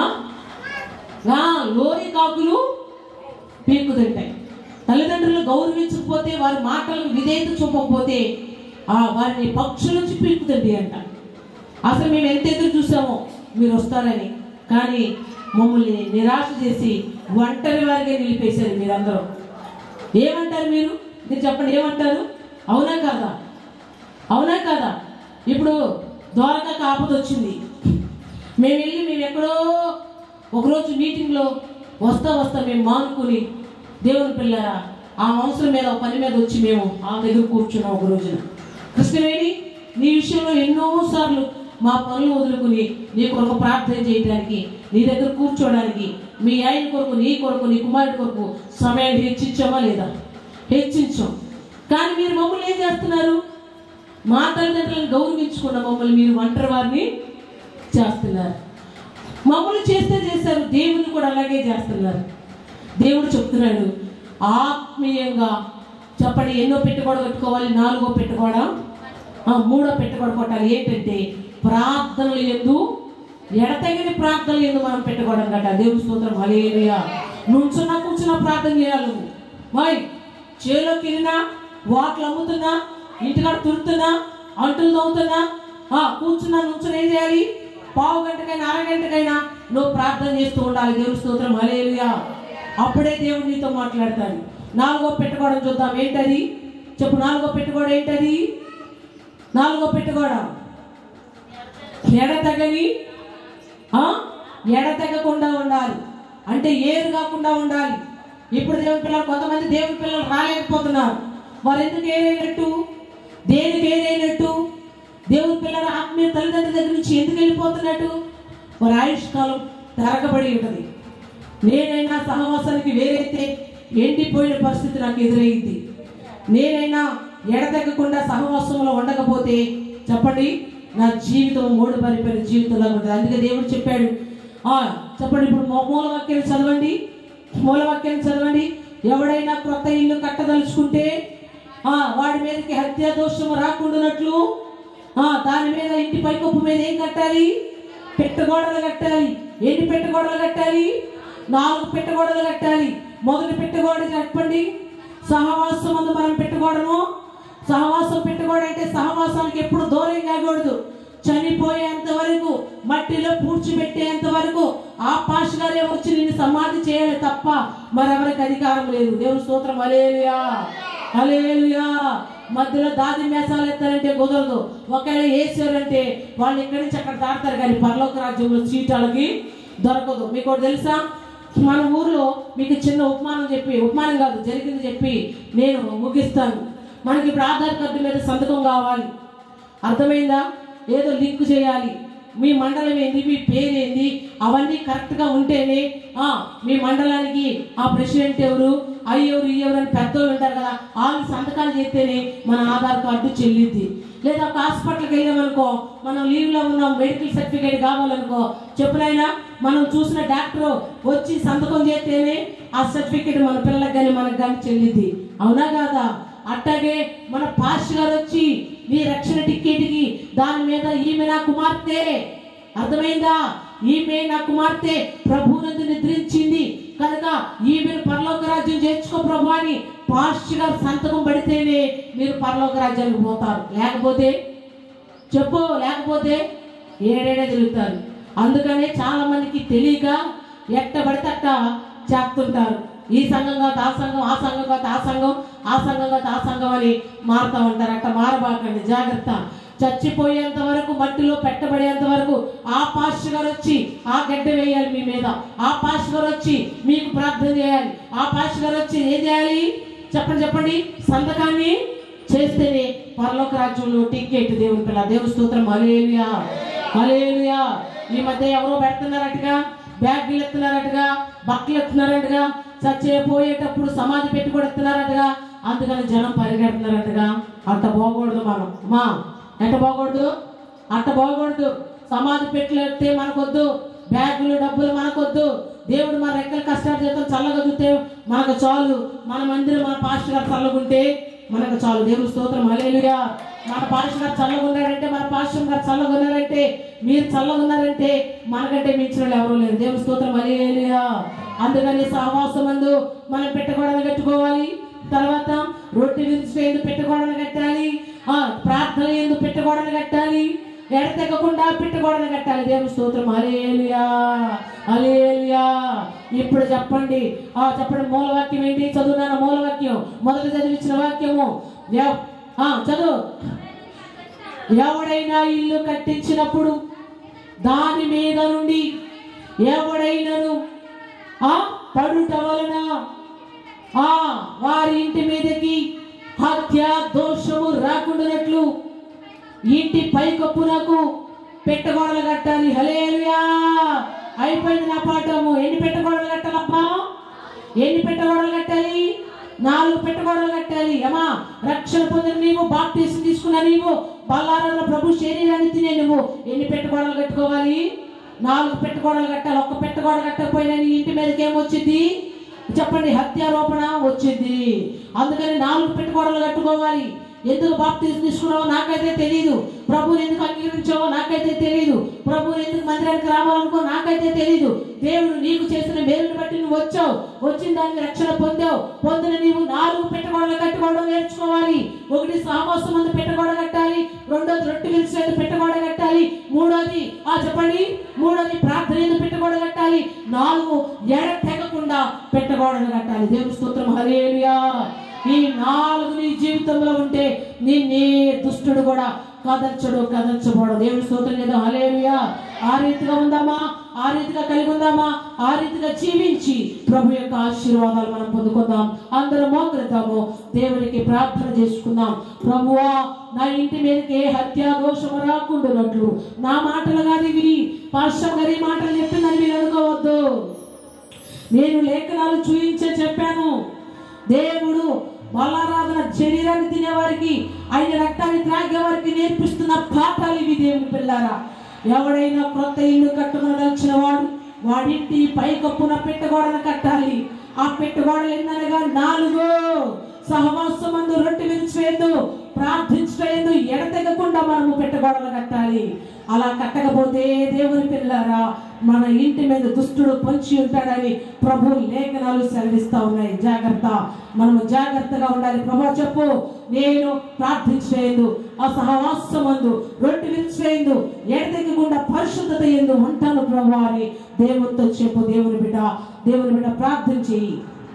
ఆ, లోరి కాకులు పీకు తింటాయి తల్లిదండ్రులు గౌరవించకపోతే వారి మాటలకు విధేయత చూపకపోతే ఆ వారిని పక్షుల నుంచి పీకు తింటాయి అంట అసలు మేము ఎంత ఎదురు చూసామో మీరు వస్తారని కానీ మమ్మల్ని నిరాశ చేసి ఒంటరి వారిగా నిలిపేశారు మీరందరూ ఏమంటారు మీరు మీరు చెప్పండి ఏమంటారు అవునా కాదా అవునా కాదా ఇప్పుడు ద్వారకా ఆపద వచ్చింది మేము వెళ్ళి మేము ఎక్కడో ఒకరోజు మీటింగ్లో వస్తా వస్తా మేము మానుకుని దేవుని పిల్లరా ఆ అవసరం మీద ఒక పని మీద వచ్చి మేము ఆ దగ్గర కూర్చున్నాం ఒక రోజున కృష్ణవేణి నీ విషయంలో ఎన్నో సార్లు మా పనులు వదులుకుని నీ కొరకు ప్రార్థన చేయడానికి నీ దగ్గర కూర్చోవడానికి మీ ఆయన కొరకు నీ కొరకు నీ కుమారుడి కొరకు సమయాన్ని హెచ్చించామా లేదా హెచ్చించాం కానీ మీరు మమ్మల్ని ఏం చేస్తున్నారు మా తల్లిదండ్రులను గౌరవించుకున్న మమ్మల్ని మీరు ఒంటరి వారిని చేస్తున్నారు మమ్మల్ని చేస్తే చేస్తారు దేవుని కూడా అలాగే చేస్తున్నారు దేవుడు చెప్తున్నాడు ఆత్మీయంగా చెప్పండి ఎన్నో పెట్టుకోవడం పెట్టుకోవాలి నాలుగో పెట్టుకోవడం ఆ, మూడో పెట్టుకోవడం కొట్టాలి ఏంటంటే ప్రార్థనలు ఎందు ఎడతగిన ప్రార్థనలు ఎందు మనం పెట్టుకోవడం కట్ట దేవుని స్తోత్రం హలేలుయా నుంచున్నా కూర్చున్నా ప్రార్థన చేయాలి నువ్వు వాయ్ చేలోకి వెళ్ళినా వాట్లు అమ్ముతున్నా ఇంటికాడ తురుతున్నా అంటులు తవ్వుతున్నా ఆ, కూర్చున్నా నుంచుని ఏం చేయాలి పావు గంటకైనా అరగంటకైనా నువ్వు ప్రార్థన చేస్తూ ఉండాలి దేవుని స్తోత్రం హలేలుయా అప్పుడే దేవుడు నీతో మాట్లాడతాడు నాలుగో పెట్టుకోవడం చూద్దాం ఏంటది చెప్పు నాలుగో పెట్టుకోవడం ఏంటది నాలుగో పెట్టుకోవడం ఎడతగని ఆ? ఎడతెగకుండా ఉండాలి అంటే ఏరు కాకుండా ఉండాలి ఇప్పుడు దేవుని పిల్లలు కొంతమంది దేవుని పిల్లలు రాలేకపోతున్నారు వారు ఎందుకు ఏరైనట్టు దేనికి ఏరైనట్టు దేవుని పిల్లల ఆత్మీయ తల్లిదండ్రుల దగ్గర నుంచి ఎందుకు వెళ్ళిపోతున్నట్టు వారి ఆయుష్ కాలం తెరకబడి ఉంటుంది నేనైనా సహవాసానికి వేరైతే ఎండిపోయిన పరిస్థితి నాకు ఎదురయ్యింది నేనైనా ఎడతెగకుండా సహవాసంలో ఉండకపోతే చెప్పండి నా జీవితం మూడు పరిపోయిన జీవితంలో ఉంటుంది అందుకే దేవుడు చెప్పాడు ఆ చెప్పండి ఇప్పుడు మూ- మూలవాక్యం చదవండి మూలవాక్యం చదవండి ఎవడైనా క్రొత్త ఇల్లు కట్టదలుచుకుంటే ఆ వాడి మీదకి హత్య దోషము రాకుండానట్లు ఆ దాని మీద ఇంటి పైకప్పు మీద ఏం కట్టాలి పెట్టగోడలు కట్టాలి ఎన్ని పెట్టగోడలు కట్టాలి నాలుగు పెట్టగోడలు కట్టాలి మొదటి పెట్టగోడ చెప్పండి సహవాసం ముందు మనం పెట్టగోడను సహవాసం పెట్టగోడ అంటే సహవాసానికి ఎప్పుడు దూరం కాకూడదు చనిపోయేంత వరకు మట్టిలో పూడ్చిపెట్టేంత వరకు ఆ పాష గారే వచ్చి నిన్ను సమాధి చేయాలి తప్ప మరెవరికి అధికారం లేదు దేవుని స్తోత్రం అలేలుయా అలేలుయా మధ్యలో దాది మేసాలు ఎత్తారంటే కుదరదు ఒకవేళ వేసారంటే వాళ్ళు ఇక్కడి నుంచి అక్కడ దాడతారు కానీ పరలోక రాజ్యంలో చీటాలకి దొరకదు మీకు ఒకటి తెలుసా మన ఊర్లో మీకు చిన్న ఉపమానం చెప్పి ఉపమానం కాదు జరిగింది చెప్పి నేను ముగిస్తాను మనకి ఇప్పుడు ఆధార్ కార్డు మీద సంతకం కావాలి అర్థమైందా ఏదో లింక్ చేయాలి మీ మండలం ఏంది మీ పేరు ఏంది అవన్నీ కరెక్ట్గా ఉంటేనే ఆ, మీ మండలానికి ఆ ప్రెసిడెంట్ ఎవరు అవి ఎవరు ఈ ఎవరు అని పెద్దోళ్ళు ఉంటారు కదా వాళ్ళు సంతకాలు చేస్తేనే మన ఆధార్ కార్డు చెల్లిద్ది లేదా ఒక హాస్పిటల్కి వెళ్ళామనుకో మనం లీవ్లో ఉన్నాం మెడికల్ సర్టిఫికేట్ కావాలనుకో చెప్పునైనా మనం చూసిన డాక్టర్ వచ్చి సంతకం చేస్తేనే ఆ సర్టిఫికేట్ మన పిల్లలకు కానీ మనకు కానీ చెల్లిద్ది అవునా కాదా అట్టాగే మన పాస్ గారు వచ్చి నీ రక్షణ టికెట్కి దాని మీద ఈమె నా కుమార్తె అర్థమైందా ఈమె నా కుమార్తె ప్రభువునందు నిద్రించింది కనుక ఈమెను పరలోక రాజ్యం చేర్చుకో ప్రభు అని పాస్ గారు సంతకం పడితేనే మీరు పరలోక రాజ్యానికి పోతారు లేకపోతే చెప్పు లేకపోతే ఏడేడే తిరుగుతారు అందుకనే చాలా మందికి తెలియక ఎట్ట పడితే అట్ట చేస్తుంటారు ఈ సంఘం కాదు ఆ సంఘం ఆ సంఘం కాదు ఆ సంఘం ఆ సంఘం కాదు ఆ సంఘం అని మారుతూ ఉంటారు అట్ట మారబాకండి జాగ్రత్త చచ్చిపోయేంత వరకు మట్టిలో పెట్టబడేంత వరకు ఆ పాస్టర్ గారు వచ్చి ఆ గడ్డ వేయాలి మీ మీద ఆ పాస్టర్ గారు వచ్చి మీకు ప్రార్థన చేయాలి ఆ పాస్టర్ గారు వచ్చి ఏం చేయాలి చెప్పండి చెప్పండి సంతకాన్ని చేస్తేనే పరలోక రాజ్యంలో టికెట్ దేవుని పిల్ల దేవుని స్తోత్రం అలేలుయా అలేలుయా ఈ మధ్య ఎవరో పెడుతున్నారట్టుగా బ్యాగ్లు ఎత్తున్నారట్టుగా బట్టలు ఎత్తున్నారట్టుగా చచ్చిపోయేటప్పుడు సమాధి పెట్టి కూడా ఎత్తున్నారట్టుగా అందుకని జనం పరిగెడుతున్నారట్టుగా అంత పోకూడదు మనం అమ్మా ఎట్ట పోకూడదు అట్ట పోకూడదు సమాధి పెట్టులు ఎత్తే మనకొద్దు బ్యాగులు డబ్బులు మనకొద్దు దేవుడు మన రెక్కల కష్టాలు చేత చల్లగా చూస్తే మనకు చాలు మన మందిరం మన పాస్టర్ గారు చల్లగుంటే మనకు చాలు దేవుడు స్తోత్రం హల్లెలూయా మన పాస్టర్ గారు చల్లగా ఉన్నారంటే మన పాస్టర్ గారు చల్లగా ఉన్నారంటే మీరు చల్లగా ఉన్నారంటే మనకంటే మించిన వాళ్ళు ఎవరు లేరు దేవుడు స్తోత్రం హల్లెలూయా అందుకని సహవాసం మందు మనం పెట్టుకోవడానికి కట్టుకోవాలి తర్వాత రొట్టె విరిచి ఎందుకు పెట్టుకోవడానికి కట్టాలి ఆ ప్రార్థన ఎందుకు పెట్టుకోవడానికి కట్టాలి ఎడతెగకుండా పెట్టుకోవడానికి కట్టాలి దేవుని స్తోత్రం అలేలుయా అలేలుయా ఇప్పుడు చెప్పండి ఆ చెప్పండి మూలవాక్యం ఏంటి చదువునాన్న మూలవాక్యం మొదటి చదివించిన వాక్యము ఎవ్- ఆ చదువు ఎవడైనా ఇల్లు కట్టించినప్పుడు దాని మీద నుండి ఎవడైనను ఆ పడుట వలన ఆ వారి ఇంటి మీదకి హత్య దోషము రాకుండానట్లు ఇంటి పైకప్పునకు పెట్టగోడలు కట్టాలి హలేలుయా అయిపోయింది నా పాఠము ఎన్ని పెట్టగోడలు కట్టాలమ్మా ఎన్ని పెట్టగోడలు కట్టాలి నాలుగు పెట్టగోడలు కట్టాలి అమ్మా రక్షణ పొందిన నీవు బాప్తీసం తీసుకున్న నీవు బల్లారంలో ప్రభు శరీరాన్ని తినే నువ్వు ఎన్ని పెట్టగోడలు కట్టుకోవాలి నాలుగు పెట్టగోడలు కట్టాలి ఒక్క పెట్టగోడ కట్టకపోయినా నీ ఇంటి మీదకి ఏమొచ్చింది చెప్పండి హత్యారోపణ వచ్చింది అందుకని నాలుగు పెట్టుకోవడాలు కట్టుకోవాలి ఎందుకు బాప్తీసం తీసుకున్నావో నాకైతే తెలియదు ప్రభువుని ఎందుకు అంగీకరించావో నాకైతే తెలియదు ప్రభువుని ఎందుకు మందిరానికి రావాలనుకో నాకైతే తెలియదు దేవుడు నీకు చేసిన మేలుని బట్టి నువ్వు వచ్చావు వచ్చిన దానికి రక్షణ పొందావు పొందిన నీవు నాలుగు పెట్టుకోవడాలు కట్టుకోవడం నేర్చుకోవాలి ఒకటి సామాసం మంది పెట్టుకోవడం కట్టాలి రెండోది రొట్టె విరిచేది పెట్టుకోవడం కట్టాలి మూడోది ఆ చెప్పండి మూడోది ప్రార్థన ఎందుకు పెట్టుకోవడం కట్టాలి నాలుగు ఎడ తెగకుండా పెట్టుకోవడం కట్టాలి దేవుని స్తోత్రం హరేలుయా ఈ నాలుగు నీ జీవితంలో ఉంటే నిన్నే దుష్టుడు కూడా కదల్చడు కదల్చబడు దేవుని స్తోత్రం చేద్దాం హలేలుయా ఆ రీతిగా ఉందామా ఆ రీతిగా కలిగి ఉందామా ఆ రీతిగా జీవించి ప్రభు యొక్క ఆశీర్వాదాలు మనం పొందుకుందాం అందరం మోకరిద్దాము దేవునికి ప్రార్థన చేసుకుందాం ప్రభువా నా ఇంటి మీదకి ఏ హత్య దోషము రాకుండానట్లు నా మాటలు గారి విని పాస్టర్ గారి మాటలు చెప్పిందని మీరు అనుకోవద్దు నేను లేఖనాలు చూయించే చెప్పాను దేవుడు బలారాధన శరీరాన్ని తినేవారికి ఆయన రక్తాన్ని త్రాగే వారికి నేర్పిస్తున్న పాఠాలు ఇవి దేవుని పిల్లారా ఎవడైనా క్రొత్త ఇల్లు కట్టుకోదలిచిన వాడు వాడింటి పైకప్పున పెట్టగోడను కట్టాలి ఆ పెట్టగోడలు ఎన్ననగా నాలుగు సహవాసమందు రొట్టె విరిచివేయద్దు ప్రార్థించలేదు ఎడతెగకుండా మనము పెట్టగోడలు కట్టాలి అలా కట్టకపోతే దేవుని పిల్లారా మన ఇంటి మీద దుష్టుడు పొంచి ఉంటాడని ప్రభు లేఖనాలు సెలవిస్తా ఉన్నాయి జాగ్రత్త మనము జాగ్రత్తగా ఉండాలి ప్రభు చెప్పు నేను ప్రార్థించలేదు ఆ సహవాసమందు రొట్టె విరిచివేయందు ఎడతెగకుండా పరిశుద్ధత ఎందు ఉంటాను ప్రభు అని దేవునితో చెప్పు దేవుని బిడ్డ దేవుని బిడ్డ ప్రార్థన చేయి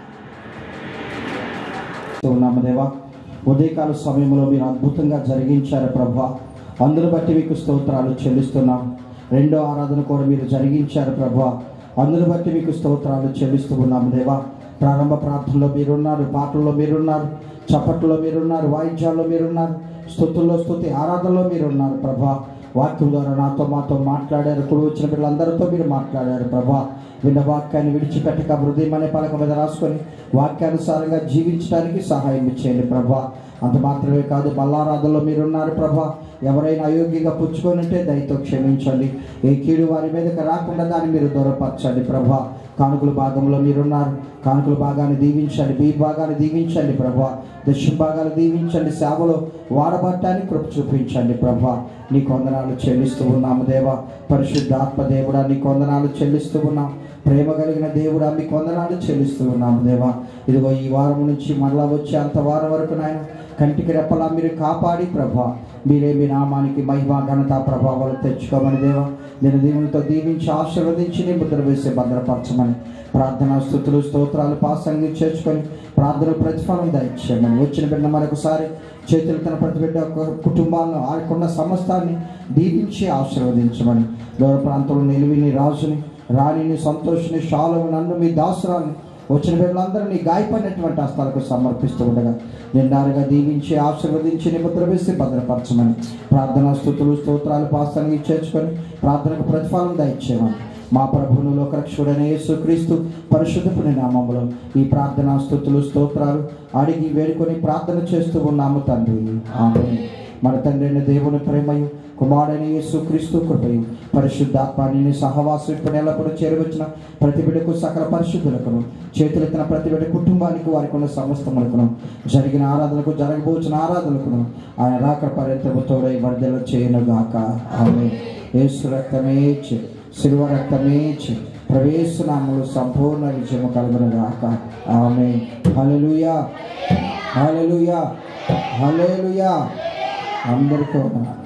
ఉన్నాము దేవా ఉదయకాల సమయంలో మీరు అద్భుతంగా జరిగించారు ప్రభా అందును బట్టి మీకు స్తోత్రాలు చెల్లిస్తున్నాం రెండో ఆరాధన కూడా మీరు జరిగించారు ప్రభా అందును బట్టి మీకు స్తోత్రాలు చెల్లిస్తూ ఉన్నాము దేవా ప్రారంభ ప్రార్థనలో మీరున్నారు పాటల్లో మీరున్నారు చప్పట్లో మీరున్నారు వాయిద్యాల్లో మీరున్నారు స్థుతుల్లో స్థుతి ఆరాధనలో మీరున్నారు ప్రభా వాక్యం ద్వారా నాతో మాతో మాట్లాడారు కుడి వచ్చిన పిల్లలందరితో మీరు మాట్లాడారు ప్రభా విన్న వాక్యాన్ని విడిచిపెట్టక హృదయం అనే పలక మీద రాసుకొని వాక్యానుసారంగా జీవించడానికి సహాయం ఇచ్చేయండి ప్రభా అంత మాత్రమే కాదు బల్లారాధనలో మీరున్నారు ప్రభా ఎవరైనా అయోగ్యంగా పుచ్చుకొని ఉంటే దయతో క్షమించండి ఏ కీడు వారి మీదకి రాకుండా దాన్ని మీరు దూరపరచండి ప్రభా కానుకల భాగంలో మీరున్నారు కానుకల భాగాన్ని దీవించండి బీ భాగాన్ని దీవించండి ప్రభా దక్షిణ భాగాన్ని దీవించండి సేవలో వాడబట్టాన్ని కృప చూపించండి ప్రభా నీ కొందనాలు చెల్లిస్తూ ఉన్నాము దేవా పరిశుద్ధాత్మ దేవుడా నీ కొందనాలు చెల్లిస్తూ ఉన్నాం ప్రేమ కలిగిన దేవుడా మీ కొందనాలు చెల్లిస్తూ ఉన్నాము దేవా ఇదిగో ఈ వారం నుంచి మరలా వచ్చే అంత వారం వరకు నాయన కంటికి రెప్పలా మీరు కాపాడి ప్రభా మీరే మీ నామానికి మహిమ ఘనత ప్రభావాలు తెచ్చుకోమని దేవా నేను దీవులతో దీవించి ఆశీర్వదించి నీ ముద్ర వేసి భద్రపరచమని ప్రార్థనా స్థుతులు స్తోత్రాలు పాసంగి చేర్చుకొని ప్రార్థన ప్రతిఫలం దయచేయమని వచ్చిన బిడ్డ మరొకసారి చేతులు తన ప్రతి బిడ్డ ఒక కుటుంబాలను ఆడుకున్న సమస్తాన్ని దీవించి ఆశీర్వదించమని దూర ప్రాంతంలో నిలివిని రాజుని రాణిని సంతోషిని షాలుని నన్ను మీ దాసురాన్ని వచ్చిన బిడ్డలందరినీ గాయపడినటువంటి హస్తాలకు సమర్పిస్తూ ఉండగా నిండారుగా దీవించి ఆశీర్వదించి నిముద్ర వేసి భద్రపరచమని ప్రార్థనా స్థుతులు స్తోత్రాలు పాస్తానికి చేర్చుకొని ప్రార్థనకు ప్రతిఫలం దయచేయమని మా ప్రభువును లోకరక్షుడైన యేసుక్రీస్తు పరిశుద్ధపుని నామములో ఈ ప్రార్థనా స్థుతులు స్తోత్రాలు అడిగి వేడుకొని ప్రార్థన చేస్తూ ఉన్నాము తండ్రి ఆమె మన తండ్రి అయిన దేవుని ప్రేమయు కుమారుడైన యేసుక్రీస్తు కృపయు పరిశుద్ధాత్మాని సహవాసం ఇప్పుడు ఎల్లప్పుడూ చేరవచ్చిన ప్రతి బిడ్డకు సకల పరిశుద్ధులకును చేతులెత్తిన ప్రతి బిడ్డ కుటుంబానికి వారికి ఉన్న సమస్తములకును జరిగిన ఆరాధనకు జరగబోచిన ఆరాధనకును ఆయన రాక పర్యంతము తోడై వర్ధలు చేయనుగాక ఆమె యేసు రక్తమే ఇచ్చి శిల్వ రక్తమే ఇచ్చి ప్రవేశనామలు సంపూర్ణ విజయము కలుగునుగాక ఆమె హల్లెలూయా హల్లెలూయా హల్లెలూయా అందరికీ వందనాలు